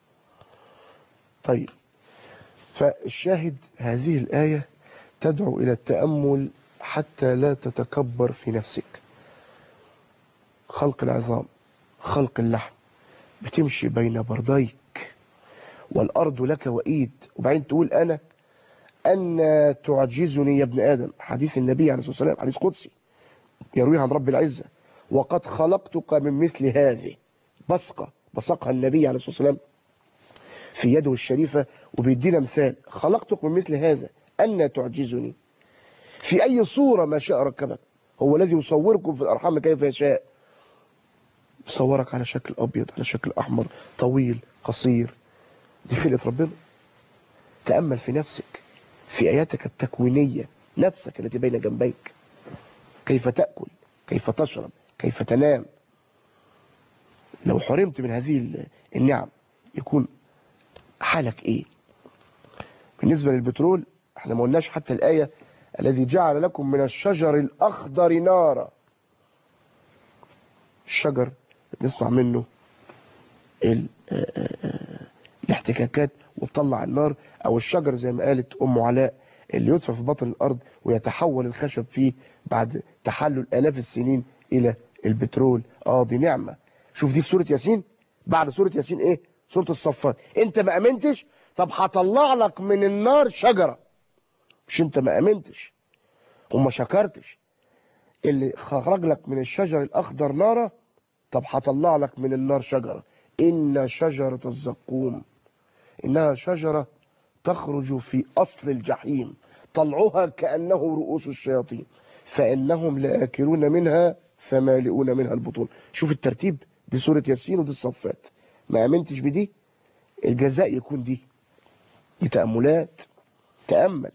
طيب فالشاهد هذه الآية تدعو إلى التأمل حتى لا تتكبر في نفسك خلق العظام خلق اللحم بتمشي بين برديك والأرض لك وإيد وبعدين تقول أنا أن تعجزني يا ابن آدم حديث النبي عليه الصلاة والسلام حديث قدسي يرويه عن رب العزة وقد خلقتك من مثل هذه بصقة بصقها النبي عليه الصلاة والسلام في يده الشريفة وبيدينا مثال خلقتك من مثل هذا أن تعجزني في أي صورة ما شاء ركبك هو الذي يصوركم في الأرحام كيف يشاء يصورك على شكل أبيض على شكل أحمر طويل قصير دي خلقة ربنا تأمل في نفسك في آياتك التكوينية نفسك التي بين جنبيك كيف تأكل كيف تشرب كيف تنام لو حرمت من هذه النعم يكون حالك ايه بالنسبة للبترول احنا ما قلناش حتى الآية الذي جعل لكم من الشجر الأخضر نارا الشجر نسمع منه ال- آه، آه، آه، الاحتكاكات وتطلع النار او الشجر زي ما قالت ام علاء اللي يدفع في بطن الارض ويتحول الخشب فيه بعد تحلل الاف السنين الى البترول اه دي نعمه شوف دي في سوره ياسين بعد سوره ياسين ايه سوره الصفات انت ما امنتش طب هطلع لك من النار شجره مش انت ما امنتش وما شكرتش اللي خرج لك من الشجر الاخضر نارا طب هطلع لك من النار شجره ان شجره الزقوم إنها شجرة تخرج في أصل الجحيم طلعها كأنه رؤوس الشياطين فإنهم لآكلون منها فمالئون منها البطون شوف الترتيب دي سورة ياسين ودي الصفات ما أمنتش بدي الجزاء يكون دي دي تأملات تأمل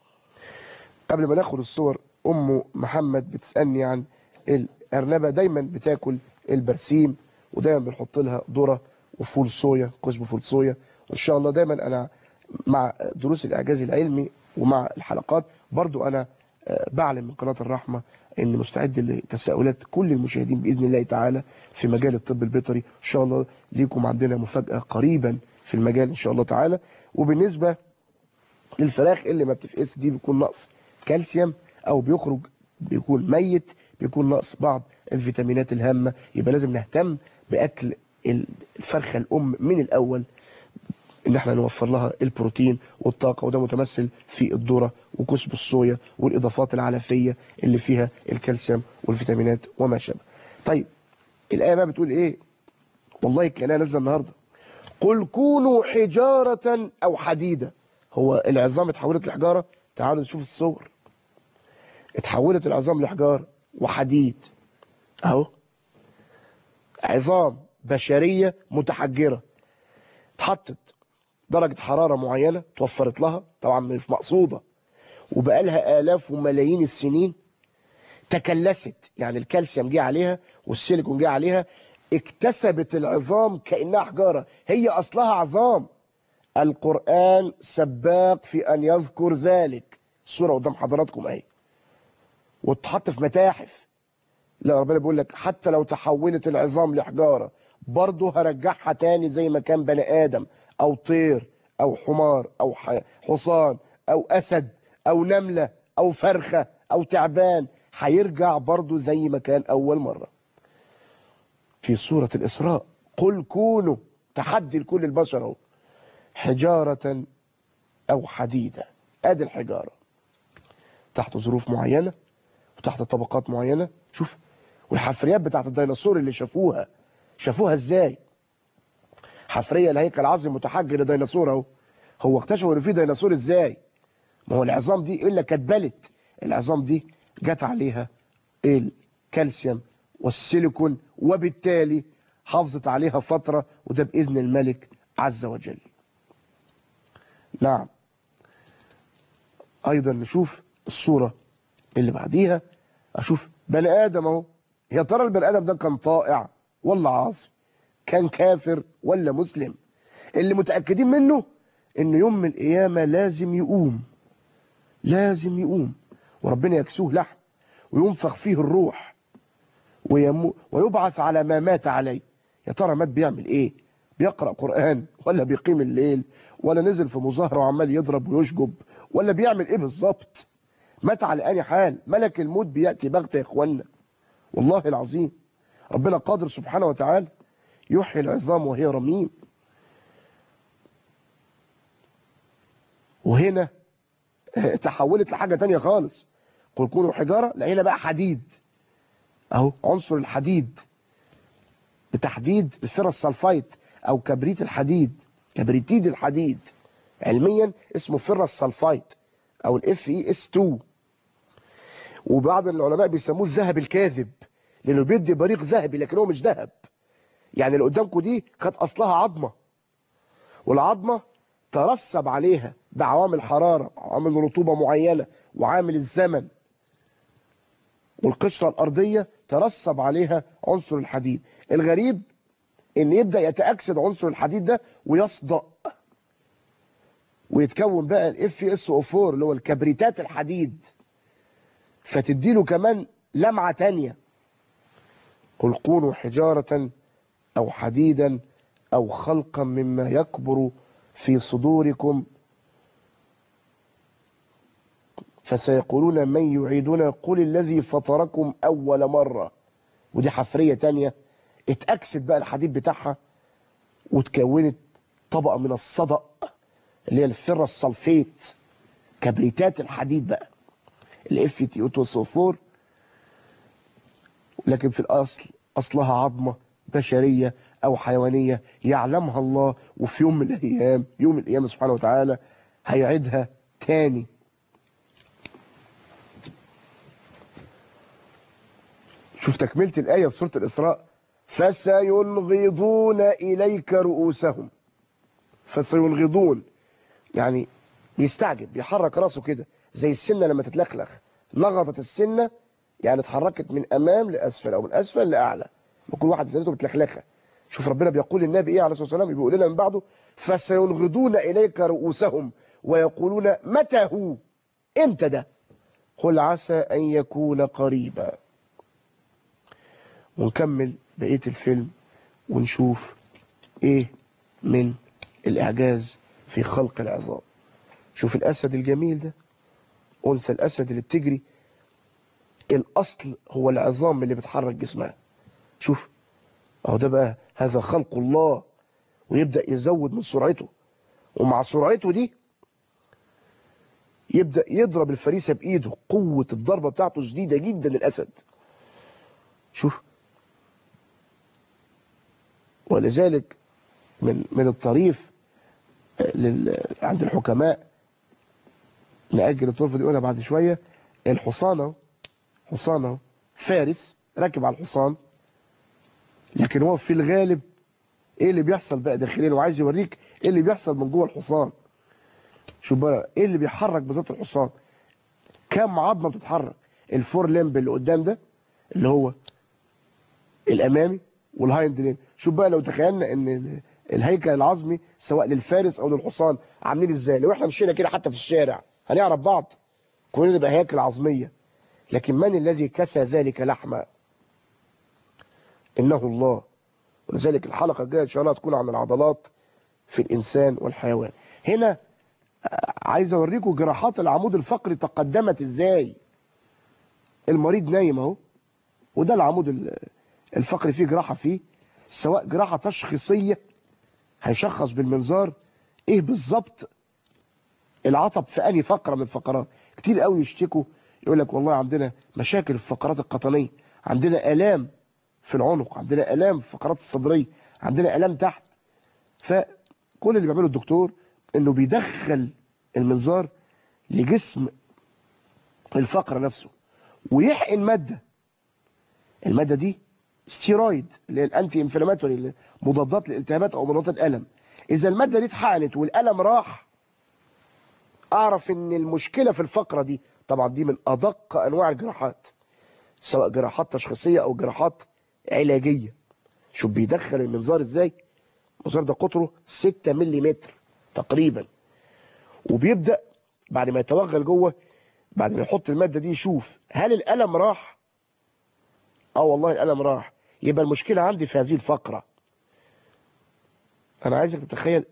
قبل ما ناخد الصور أم محمد بتسألني عن الأرنبة دايما بتاكل البرسيم ودايما بنحط لها ذرة وفول صويا قشب فول صويا وإن شاء الله دايما أنا مع دروس الإعجاز العلمي ومع الحلقات برضو أنا آه، بعلم من قناة الرحمة أن مستعد لتساؤلات كل المشاهدين بإذن الله تعالى في مجال الطب البيطري إن شاء الله ليكم عندنا مفاجأة قريبا في المجال إن شاء الله تعالى وبالنسبة للفراخ اللي ما بتفقس دي بيكون نقص كالسيوم أو بيخرج بيكون ميت بيكون نقص بعض الفيتامينات الهامة يبقى لازم نهتم بأكل الفرخة الأم من الأول ان احنا نوفر لها البروتين والطاقه وده متمثل في الذره وكسب الصويا والاضافات العلفيه اللي فيها الكالسيوم والفيتامينات وما شابه. طيب الايه بقى بتقول ايه؟ والله كانها نازله النهارده. قل كونوا حجاره او حديده. هو العظام اتحولت لحجاره؟ تعالوا نشوف الصور. اتحولت العظام لحجاره وحديد. اهو. عظام بشريه متحجره. اتحطت درجة حرارة معينة توفرت لها طبعا مش مقصودة وبقى لها آلاف وملايين السنين تكلست يعني الكالسيوم جه عليها والسيليكون جه عليها اكتسبت العظام كأنها حجارة هي أصلها عظام القرآن سباق في أن يذكر ذلك الصورة قدام حضراتكم أهي وتحط في متاحف لا ربنا بيقول لك حتى لو تحولت العظام لحجارة برضه هرجعها تاني زي ما كان بني آدم أو طير أو حمار أو ح- حصان أو أسد أو نملة أو فرخة أو تعبان هيرجع برضه زي ما كان أول مرة في سورة الإسراء قل كونوا تحدي لكل البشر اهو حجارة أو حديدة أدي الحجارة تحت ظروف معينة وتحت طبقات معينة شوف والحفريات بتاعت الديناصور اللي شافوها شافوها ازاي حفرية الهيكل العظمي متحجر لديناصور اهو هو اكتشفوا ان في ديناصور ازاي ما هو العظام دي الا كانت بلت العظام دي جت عليها الكالسيوم والسيليكون وبالتالي حافظت عليها فترة وده بإذن الملك عز وجل نعم أيضا نشوف الصورة اللي بعديها أشوف بني آدم أهو يا ترى البني آدم ده كان طائع ولا عاصي كان كافر ولا مسلم اللي متأكدين منه إن يوم من القيامة لازم يقوم لازم يقوم وربنا يكسوه لحم وينفخ فيه الروح ويمو ويبعث على ما مات عليه يا ترى مات بيعمل ايه بيقرأ قرآن ولا بيقيم الليل ولا نزل في مظاهرة وعمال يضرب ويشجب ولا بيعمل ايه بالظبط مات على أي حال ملك الموت بيأتي بغتة يا اخوانا والله العظيم ربنا قادر سبحانه وتعالى يحيي العظام وهي رميم وهنا تحولت لحاجة تانية خالص قل كونوا حجارة لقينا بقى حديد اهو عنصر الحديد بتحديد الفيرس سلفايت او كبريت الحديد كبريتيد الحديد علميا اسمه فيرس سلفايت او الاف اي اس 2 وبعض العلماء بيسموه الذهب الكاذب لانه بيدي بريق ذهبي لكن هو مش ذهب يعني اللي قدامكم دي كانت اصلها عظمه والعظمه ترسب عليها بعوامل حراره عوامل رطوبه معينه وعامل الزمن والقشرة الأرضية ترسب عليها عنصر الحديد الغريب ان يبدأ يتأكسد عنصر الحديد ده ويصدأ ويتكون بقى الاف اس او 4 اللي هو الكبريتات الحديد فتديله كمان لمعة تانية قل كونوا حجارة أو حديدا أو خلقا مما يكبر في صدوركم فسيقولون من يعيدنا قل الذي فطركم أول مرة ودي حفرية تانية اتأكسد بقى الحديد بتاعها وتكونت طبقة من الصدأ اللي هي الفرة الصلفيت كبريتات الحديد بقى الاف تي او لكن في الأصل أصلها عظمة بشرية أو حيوانية يعلمها الله وفي يوم من الأيام يوم من الأيام سبحانه وتعالى هيعيدها تاني شوف تكملة الآية في سورة الإسراء فسينغضون إليك رؤوسهم فسينغضون يعني بيستعجب بيحرك راسه كده زي السنة لما تتلخلخ نغضت السنة يعني اتحركت من أمام لأسفل أو من أسفل لأعلى وكل واحد ثلاثته بتلخلخة شوف ربنا بيقول للنبي إيه عليه الصلاة والسلام بيقول لنا من بعده فسينغضون إليك رؤوسهم ويقولون متى هو امتى ده قل عسى أن يكون قريبا ونكمل بقية الفيلم ونشوف ايه من الاعجاز في خلق العظام شوف الاسد الجميل ده انثى الاسد اللي بتجري الاصل هو العظام اللي بتحرك جسمها شوف اهو ده بقى هذا خلق الله ويبدأ يزود من سرعته ومع سرعته دي يبدأ يضرب الفريسة بإيده قوة الضربة بتاعته شديدة جدا الأسد شوف ولذلك من من الطريف لل... عند الحكماء نأجل الطرفة دي قولها بعد شوية الحصانة حصانة فارس راكب على الحصان لكن هو في الغالب ايه اللي بيحصل بقى داخليا وعايز يوريك ايه اللي بيحصل من جوه الحصان شوف بقى ايه اللي بيحرك بالظبط الحصان كم عظمه بتتحرك الفور لمب اللي قدام ده اللي هو الامامي والهايند لين شوف بقى لو تخيلنا ان الهيكل العظمي سواء للفارس او للحصان عاملين ازاي لو احنا مشينا كده حتى في الشارع هنعرف بعض كلنا نبقى هياكل عظميه لكن من الذي كسى ذلك لحما انه الله ولذلك الحلقه الجايه ان شاء الله تكون عن العضلات في الانسان والحيوان هنا عايز اوريكم جراحات العمود الفقري تقدمت ازاي المريض نايم اهو وده العمود الفقري فيه جراحه فيه سواء جراحة تشخيصية هيشخص بالمنظار ايه بالظبط العطب في انهي فقرة من الفقرات كتير قوي يشتكوا يقول لك والله عندنا مشاكل في الفقرات القطنية عندنا آلام في العنق عندنا آلام في الفقرات الصدرية عندنا آلام تحت فكل اللي بيعمله الدكتور انه بيدخل المنظار لجسم الفقرة نفسه ويحقن مادة المادة دي ستيرويد اللي هي الانتي انفلاماتوري مضادات للالتهابات او مضادات الالم اذا المادة دي اتحقنت والالم راح اعرف ان المشكلة في الفقرة دي طبعا دي من ادق انواع الجراحات سواء جراحات تشخيصية او جراحات علاجية شوف بيدخل المنظار ازاي المنظار ده قطره 6 ملم تقريبا وبيبدأ بعد ما يتوغل جوه بعد ما يحط المادة دي يشوف هل الألم راح اه والله الألم راح يبقى المشكلة عندي في هذه الفقرة أنا عايزك تتخيل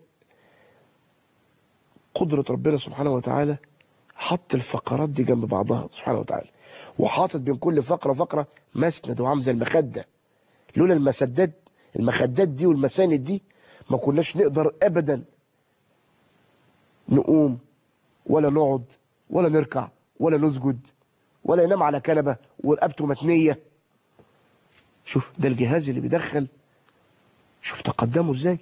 قدرة ربنا سبحانه وتعالى حط الفقرات دي جنب بعضها سبحانه وتعالى وحاطط بين كل فقرة فقرة مسند وعامل زي المخدة لولا المسدات المخدات دي والمساند دي ما كناش نقدر أبدا نقوم ولا نقعد ولا نركع ولا نسجد ولا ينام على كنبة ورقبته متنية شوف ده الجهاز اللي بيدخل شوف تقدمه ازاي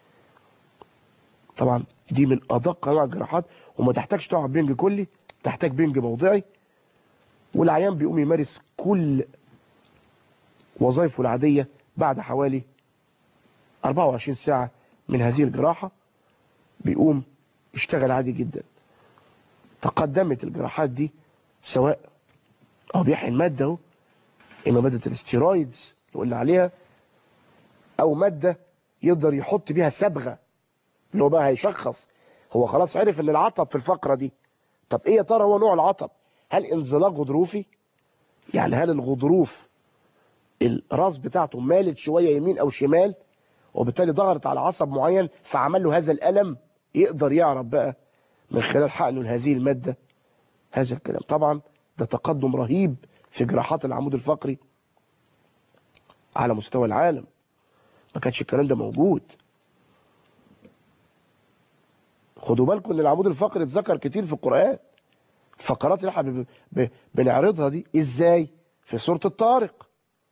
طبعا دي من ادق انواع الجراحات وما تحتاجش تقعد بنج كلي تحتاج بنج موضعي والعيان بيقوم يمارس كل وظائفه العادية بعد حوالي 24 ساعة من هذه الجراحة بيقوم يشتغل عادي جدا تقدمت الجراحات دي سواء او بيحقن مادة اهو اما مادة الاستيرويدز اللي قلنا عليها او مادة يقدر يحط بيها صبغة اللي هو بقى هيشخص هو خلاص عرف ان العطب في الفقرة دي طب ايه يا ترى هو نوع العطب هل انزلاق غضروفي يعني هل الغضروف الراس بتاعته مالت شوية يمين او شمال وبالتالي ضغطت على عصب معين فعمل له هذا الألم يقدر يعرف بقى من خلال حقنه لهذه المادة هذا الكلام طبعا ده تقدم رهيب في جراحات العمود الفقري على مستوى العالم ما كانش الكلام ده موجود خدوا بالكم ان العمود الفقري اتذكر كتير في القرآن الفقرات اللي احنا ب- ب- بنعرضها دي ازاي في سورة الطارق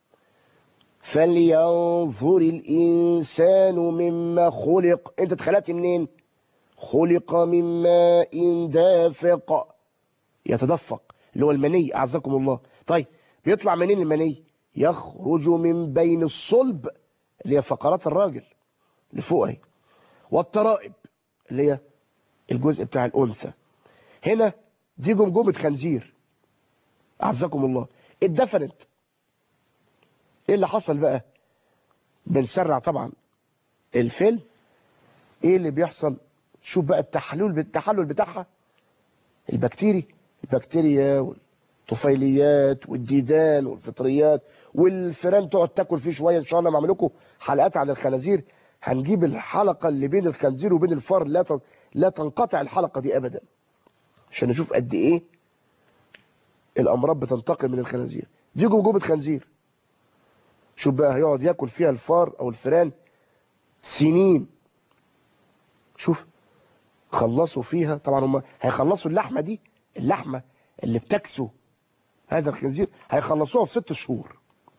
فلينظر الإنسان مما خلق انت اتخلقت منين خلق من ماء دافق يتدفق اللي هو المني أعزكم الله طيب بيطلع منين المني يخرج من بين الصلب اللي هي فقرات الراجل اللي فوق اهي والترائب اللي هي الجزء بتاع الأنثى هنا دي جمجمة خنزير أعزكم الله اتدفنت ايه اللي حصل بقى بنسرع طبعا الفيلم ايه اللي بيحصل شوف بقى التحلل التحلل بتاعها البكتيري البكتيريا والطفيليات والديدان والفطريات والفيران تقعد تاكل فيه شويه ان شاء الله بعمل لكم حلقات عن الخنازير هنجيب الحلقه اللي بين الخنزير وبين الفار لا تن- لا تنقطع الحلقه دي ابدا عشان نشوف قد ايه الامراض بتنتقل من الخنازير دي جمجمه خنزير شوف بقى هيقعد ياكل فيها الفار او الفيران سنين شوف خلصوا فيها طبعا هم هيخلصوا اللحمه دي اللحمه اللي بتكسو هذا الخنزير هيخلصوها في ست شهور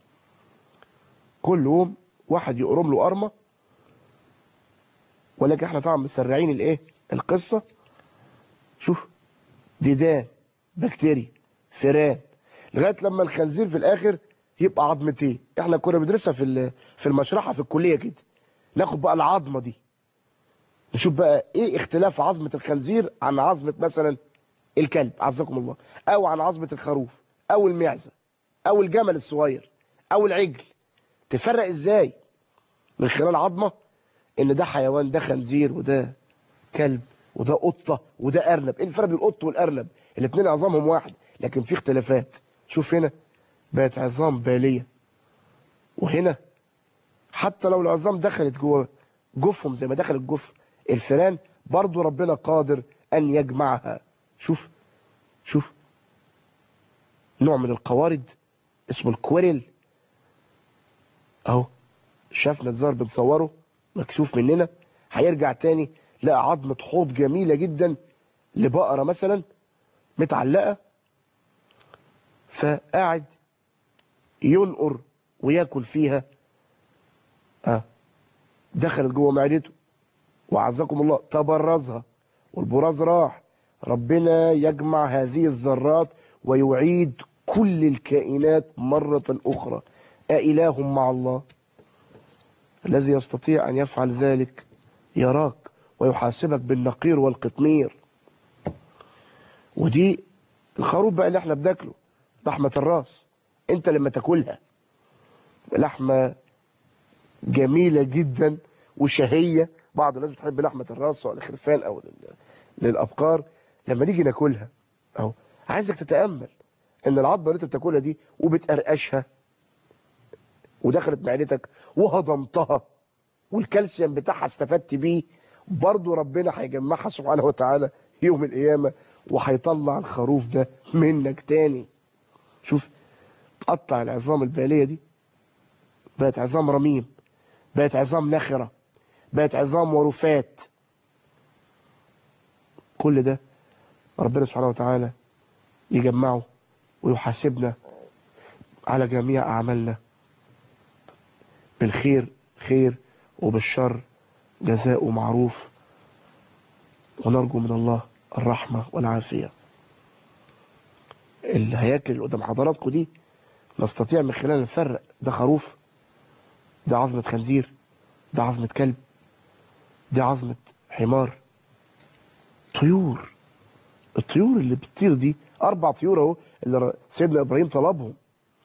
كل يوم واحد يقرم له قرمه ولكن احنا طبعا مسرعين الايه القصه شوف ديدان بكتيريا فيران لغايه لما الخنزير في الاخر يبقى عظمتين احنا كنا بندرسها في ال- في المشرحه في الكليه كده ناخد بقى العظمه دي نشوف بقى ايه اختلاف عظمه الخنزير عن عظمه مثلا الكلب عزكم الله او عن عظمه الخروف او المعزه او الجمل الصغير او العجل تفرق ازاي من خلال عظمه ان ده حيوان ده خنزير وده كلب وده قطه وده ارنب ايه الفرق بين القط والارنب الاثنين عظامهم واحد لكن في اختلافات شوف هنا بقت عظام باليه وهنا حتى لو العظام دخلت جوه جوفهم زي ما دخلت جوف الفيران برضو ربنا قادر ان يجمعها شوف شوف نوع من القوارض اسمه الكويرل اهو شافنا الزهر بنصوره مكشوف مننا هيرجع تاني لقى عظمة حوض جميلة جدا لبقرة مثلا متعلقة فقاعد ينقر وياكل فيها اه دخلت جوه معدته وعزكم الله تبرزها والبراز راح ربنا يجمع هذه الذرات ويعيد كل الكائنات مرة أخرى أإله مع الله الذي يستطيع أن يفعل ذلك يراك ويحاسبك بالنقير والقطمير ودي الخروف بقى اللي احنا بناكله لحمة الراس انت لما تاكلها لحمة جميلة جدا وشهية بعض الناس بتحب لحمة الراس او الخرفان او لل- للأبقار لما نيجي ناكلها اهو عايزك تتأمل ان العظمة اللي انت بتاكلها دي وبتقرقشها ودخلت معدتك وهضمتها والكالسيوم بتاعها استفدت بيه برضه ربنا هيجمعها سبحانه وتعالى يوم القيامة وهيطلع الخروف ده منك تاني شوف قطع العظام البالية دي بقت عظام رميم بقت عظام نخرة بقت عظام ورفات كل ده ربنا سبحانه وتعالى يجمعه ويحاسبنا على جميع أعمالنا بالخير خير وبالشر جزاء معروف ونرجو من الله الرحمة والعافية الهياكل اللي قدام حضراتكم دي نستطيع من خلال نفرق ده خروف ده عظمة خنزير ده عظمة كلب ده عظمة حمار طيور الطيور اللي بتطير دي أربع طيور أهو اللي سيدنا إبراهيم طلبهم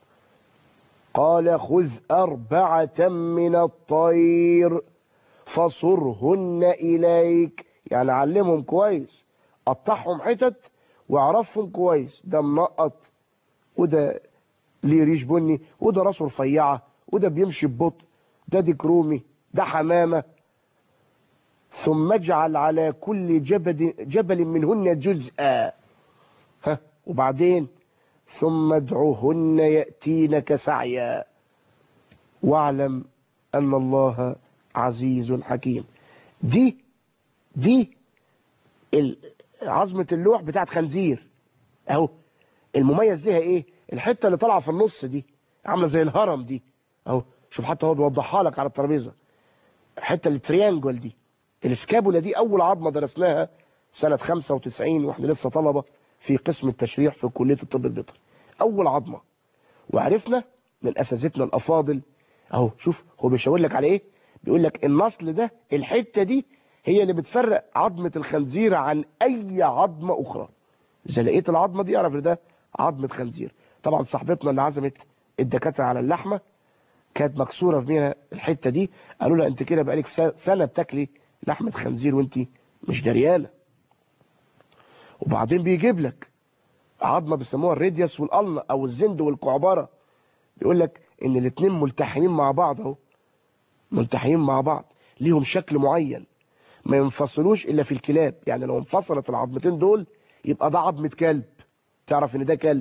قال خذ أربعة من الطير فصرهن إليك يعني علمهم كويس قطعهم حتت واعرفهم كويس ده منقط وده ليه ريش بني وده راسه رفيعة وده بيمشي ببطء ده ديك رومي ده حمامة ثم اجعل على كل جبل, جبل منهن جزءا ها وبعدين ثم ادعوهن يأتينك سعيا واعلم أن الله عزيز حكيم دي دي ال- عظمة اللوح بتاعت خنزير اهو المميز ليها ايه الحتة اللي طالعة في النص دي عاملة زي الهرم دي اهو شوف حتى هو بيوضحها لك على الترابيزة الحتة التريانجل دي السكابولا دي اول عظمة درسناها سنة 95 واحنا لسه طلبة في قسم التشريح في كلية الطب البيطري اول عظمة وعرفنا من اساتذتنا الافاضل اهو شوف هو بيشاور لك على ايه بيقول لك النصل ده الحتة دي هي اللي بتفرق عظمة الخنزير عن اي عظمة اخرى اذا لقيت العظمة دي اعرف ان ده عظمة خنزير طبعا صاحبتنا اللي عزمت الدكاترة على اللحمة كانت مكسورة في منها الحتة دي قالوا لها انت كده بقالك س- سنة بتاكلي لحمة خنزير وانت مش دريانة وبعدين بيجيب لك عظمة بيسموها الريديوس والقلنة او الزند والكعبرة بيقول لك ان الاتنين ملتحمين مع بعض اهو ملتحمين مع بعض ليهم شكل معين ما ينفصلوش الا في الكلاب يعني لو انفصلت العظمتين دول يبقى ده عظمة كلب تعرف ان ده كلب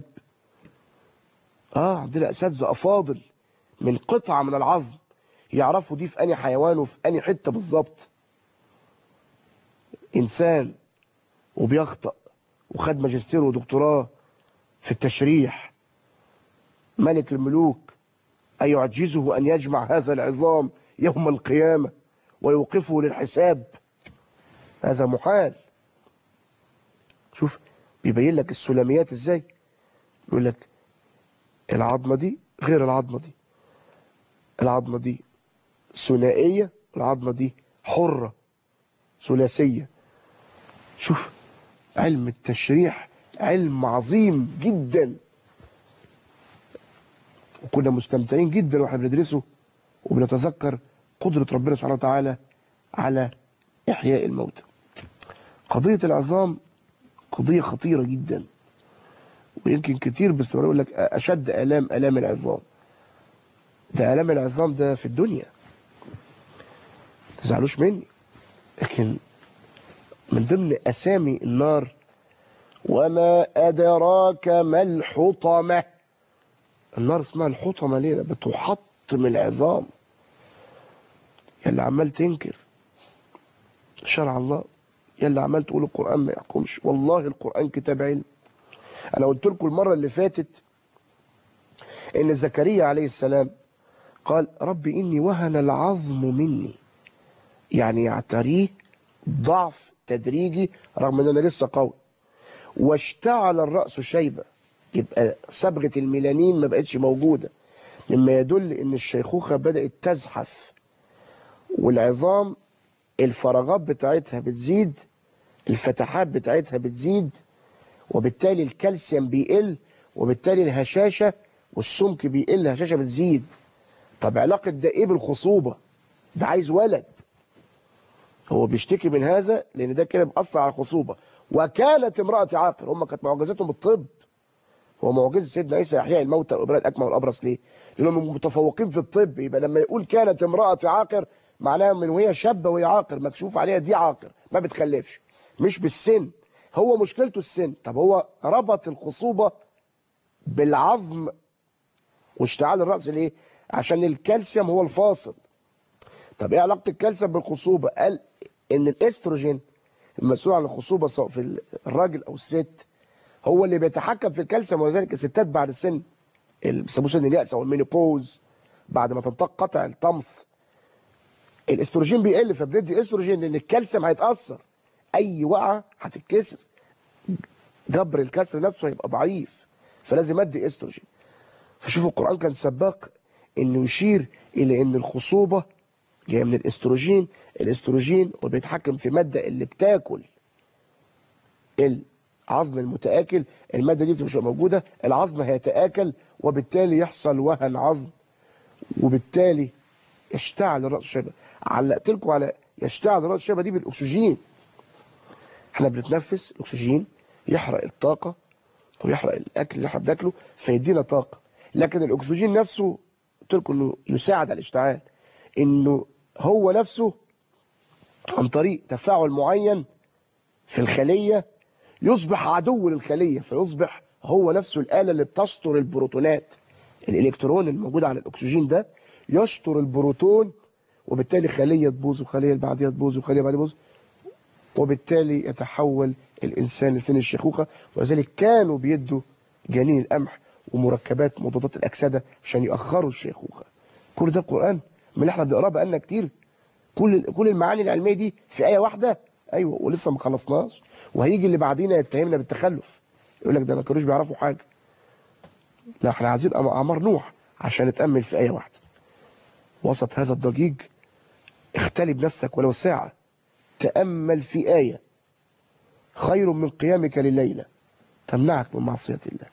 اه عندنا اساتذه افاضل من قطعة من العظم يعرفوا دي في اني حيوان وفي اني حتة بالظبط انسان وبيخطأ وخد ماجستير ودكتوراه في التشريح ملك الملوك أيعجزه أن يجمع هذا العظام يوم القيامة ويوقفه للحساب هذا محال شوف بيبين لك السلاميات ازاي يقول لك العظمة دي غير العظمة دي العظمة دي ثنائية العظمة دي حرة ثلاثية شوف علم التشريح علم عظيم جدا وكنا مستمتعين جدا واحنا بندرسه وبنتذكر قدرة ربنا سبحانه وتعالى على إحياء الموتى قضية العظام قضية خطيرة جدا ويمكن كتير باستمرار يقول لك أشد آلام آلام العظام ده آلام العظام ده في الدنيا تزعلوش مني لكن من ضمن أسامي النار وما أدراك ما الحطمة النار اسمها الحطمة ليه بتحطم العظام يلي عمال تنكر شرع الله يلي عمال تقول القرآن ما يحكمش والله القرآن كتاب علم أنا قلت لكم المرة اللي فاتت إن زكريا عليه السلام قال رب إني وهن العظم مني يعني يعتريه ضعف تدريجي رغم ان انا لسه قوي واشتعل الرأس شيبة يبقى صبغة الميلانين ما بقتش موجودة مما يدل ان الشيخوخة بدأت تزحف والعظام الفراغات بتاعتها بتزيد الفتحات بتاعتها بتزيد وبالتالي الكالسيوم بيقل وبالتالي الهشاشة والسمك بيقل الهشاشة بتزيد طب علاقة ده ايه بالخصوبة ده عايز ولد هو بيشتكي من هذا لان ده كده بيأثر على الخصوبة وكانت امرأة عاقر هم كانت معجزتهم الطب هو معجزة سيدنا عيسى يحيى الموتى وإبراء الأكمى والأبرص ليه؟ لأنهم متفوقين في الطب يبقى لما يقول كانت امرأة عاقر معناها من وهي شابة وهي عاقر مكشوف عليها دي عاقر ما بتخلفش مش بالسن هو مشكلته السن طب هو ربط الخصوبة بالعظم واشتعال الرأس ليه؟ عشان الكالسيوم هو الفاصل طب ايه علاقة الكالسيوم بالخصوبة؟ قال ان الاستروجين المسؤول عن الخصوبة سواء في الراجل او الست هو اللي بيتحكم في الكالسيوم ولذلك الستات بعد السن اللي بيسموه سن اليأس او المينوبوز بعد ما تنطق قطع الطمث الاستروجين بيقل فبندي استروجين لان الكالسيوم هيتأثر اي وقعة هتتكسر جبر الكسر نفسه هيبقى ضعيف فلازم ادي استروجين فشوفوا القرآن كان سباق انه يشير الى ان الخصوبة جايه من الاستروجين الاستروجين وبيتحكم في مادة اللي بتاكل العظم المتآكل المادة دي بتبقى موجودة العظم هيتآكل وبالتالي يحصل وهن عظم وبالتالي يشتعل الرأس الشيبة علقت لكم على يشتعل الرأس الشيبة دي بالأكسجين احنا بنتنفس الأكسجين يحرق الطاقة ويحرق الأكل اللي احنا بناكله فيدينا طاقة لكن الأكسجين نفسه قلت لكم انه يساعد على الاشتعال انه هو نفسه عن طريق تفاعل معين في الخلية يصبح عدو للخلية فيصبح هو نفسه الآلة اللي بتشطر البروتونات الإلكترون الموجود على الأكسجين ده يشطر البروتون وبالتالي خلية تبوظ وخلية اللي بعديها تبوظ وخلية بعديها تبوظ وبالتالي يتحول الإنسان لسن الشيخوخة ولذلك كانوا بيدوا جنين القمح ومركبات مضادات الأكسدة عشان يأخروا الشيخوخة كل ده القرآن من اللي احنا بنقراه بقالنا كتير كل كل المعاني العلمية دي في آية واحدة أيوة ولسه ما خلصناش وهيجي اللي بعدينا يتهمنا بالتخلف يقول لك ده ما كانوش بيعرفوا حاجة لا احنا عايزين أعمار نوح عشان نتأمل في آية واحدة وسط هذا الضجيج اختلي بنفسك ولو ساعة تأمل في آية خير من قيامك لليلة تمنعك من معصية الله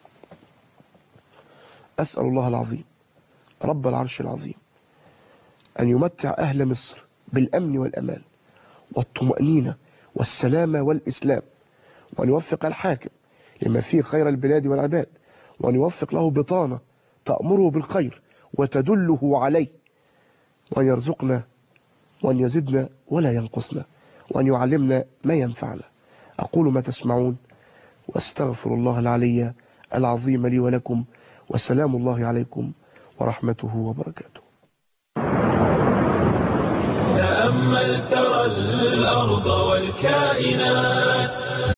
أسأل الله العظيم رب العرش العظيم أن يمتع أهل مصر بالأمن والأمان والطمأنينة والسلامة والإسلام وأن يوفق الحاكم لما فيه خير البلاد والعباد وأن يوفق له بطانة تأمره بالخير وتدله عليه وأن يرزقنا وأن يزدنا ولا ينقصنا وأن يعلمنا ما ينفعنا أقول ما تسمعون واستغفر الله العلي العظيم لي ولكم وسلام الله عليكم ورحمته وبركاته تأمل ترى الأرض والكائنات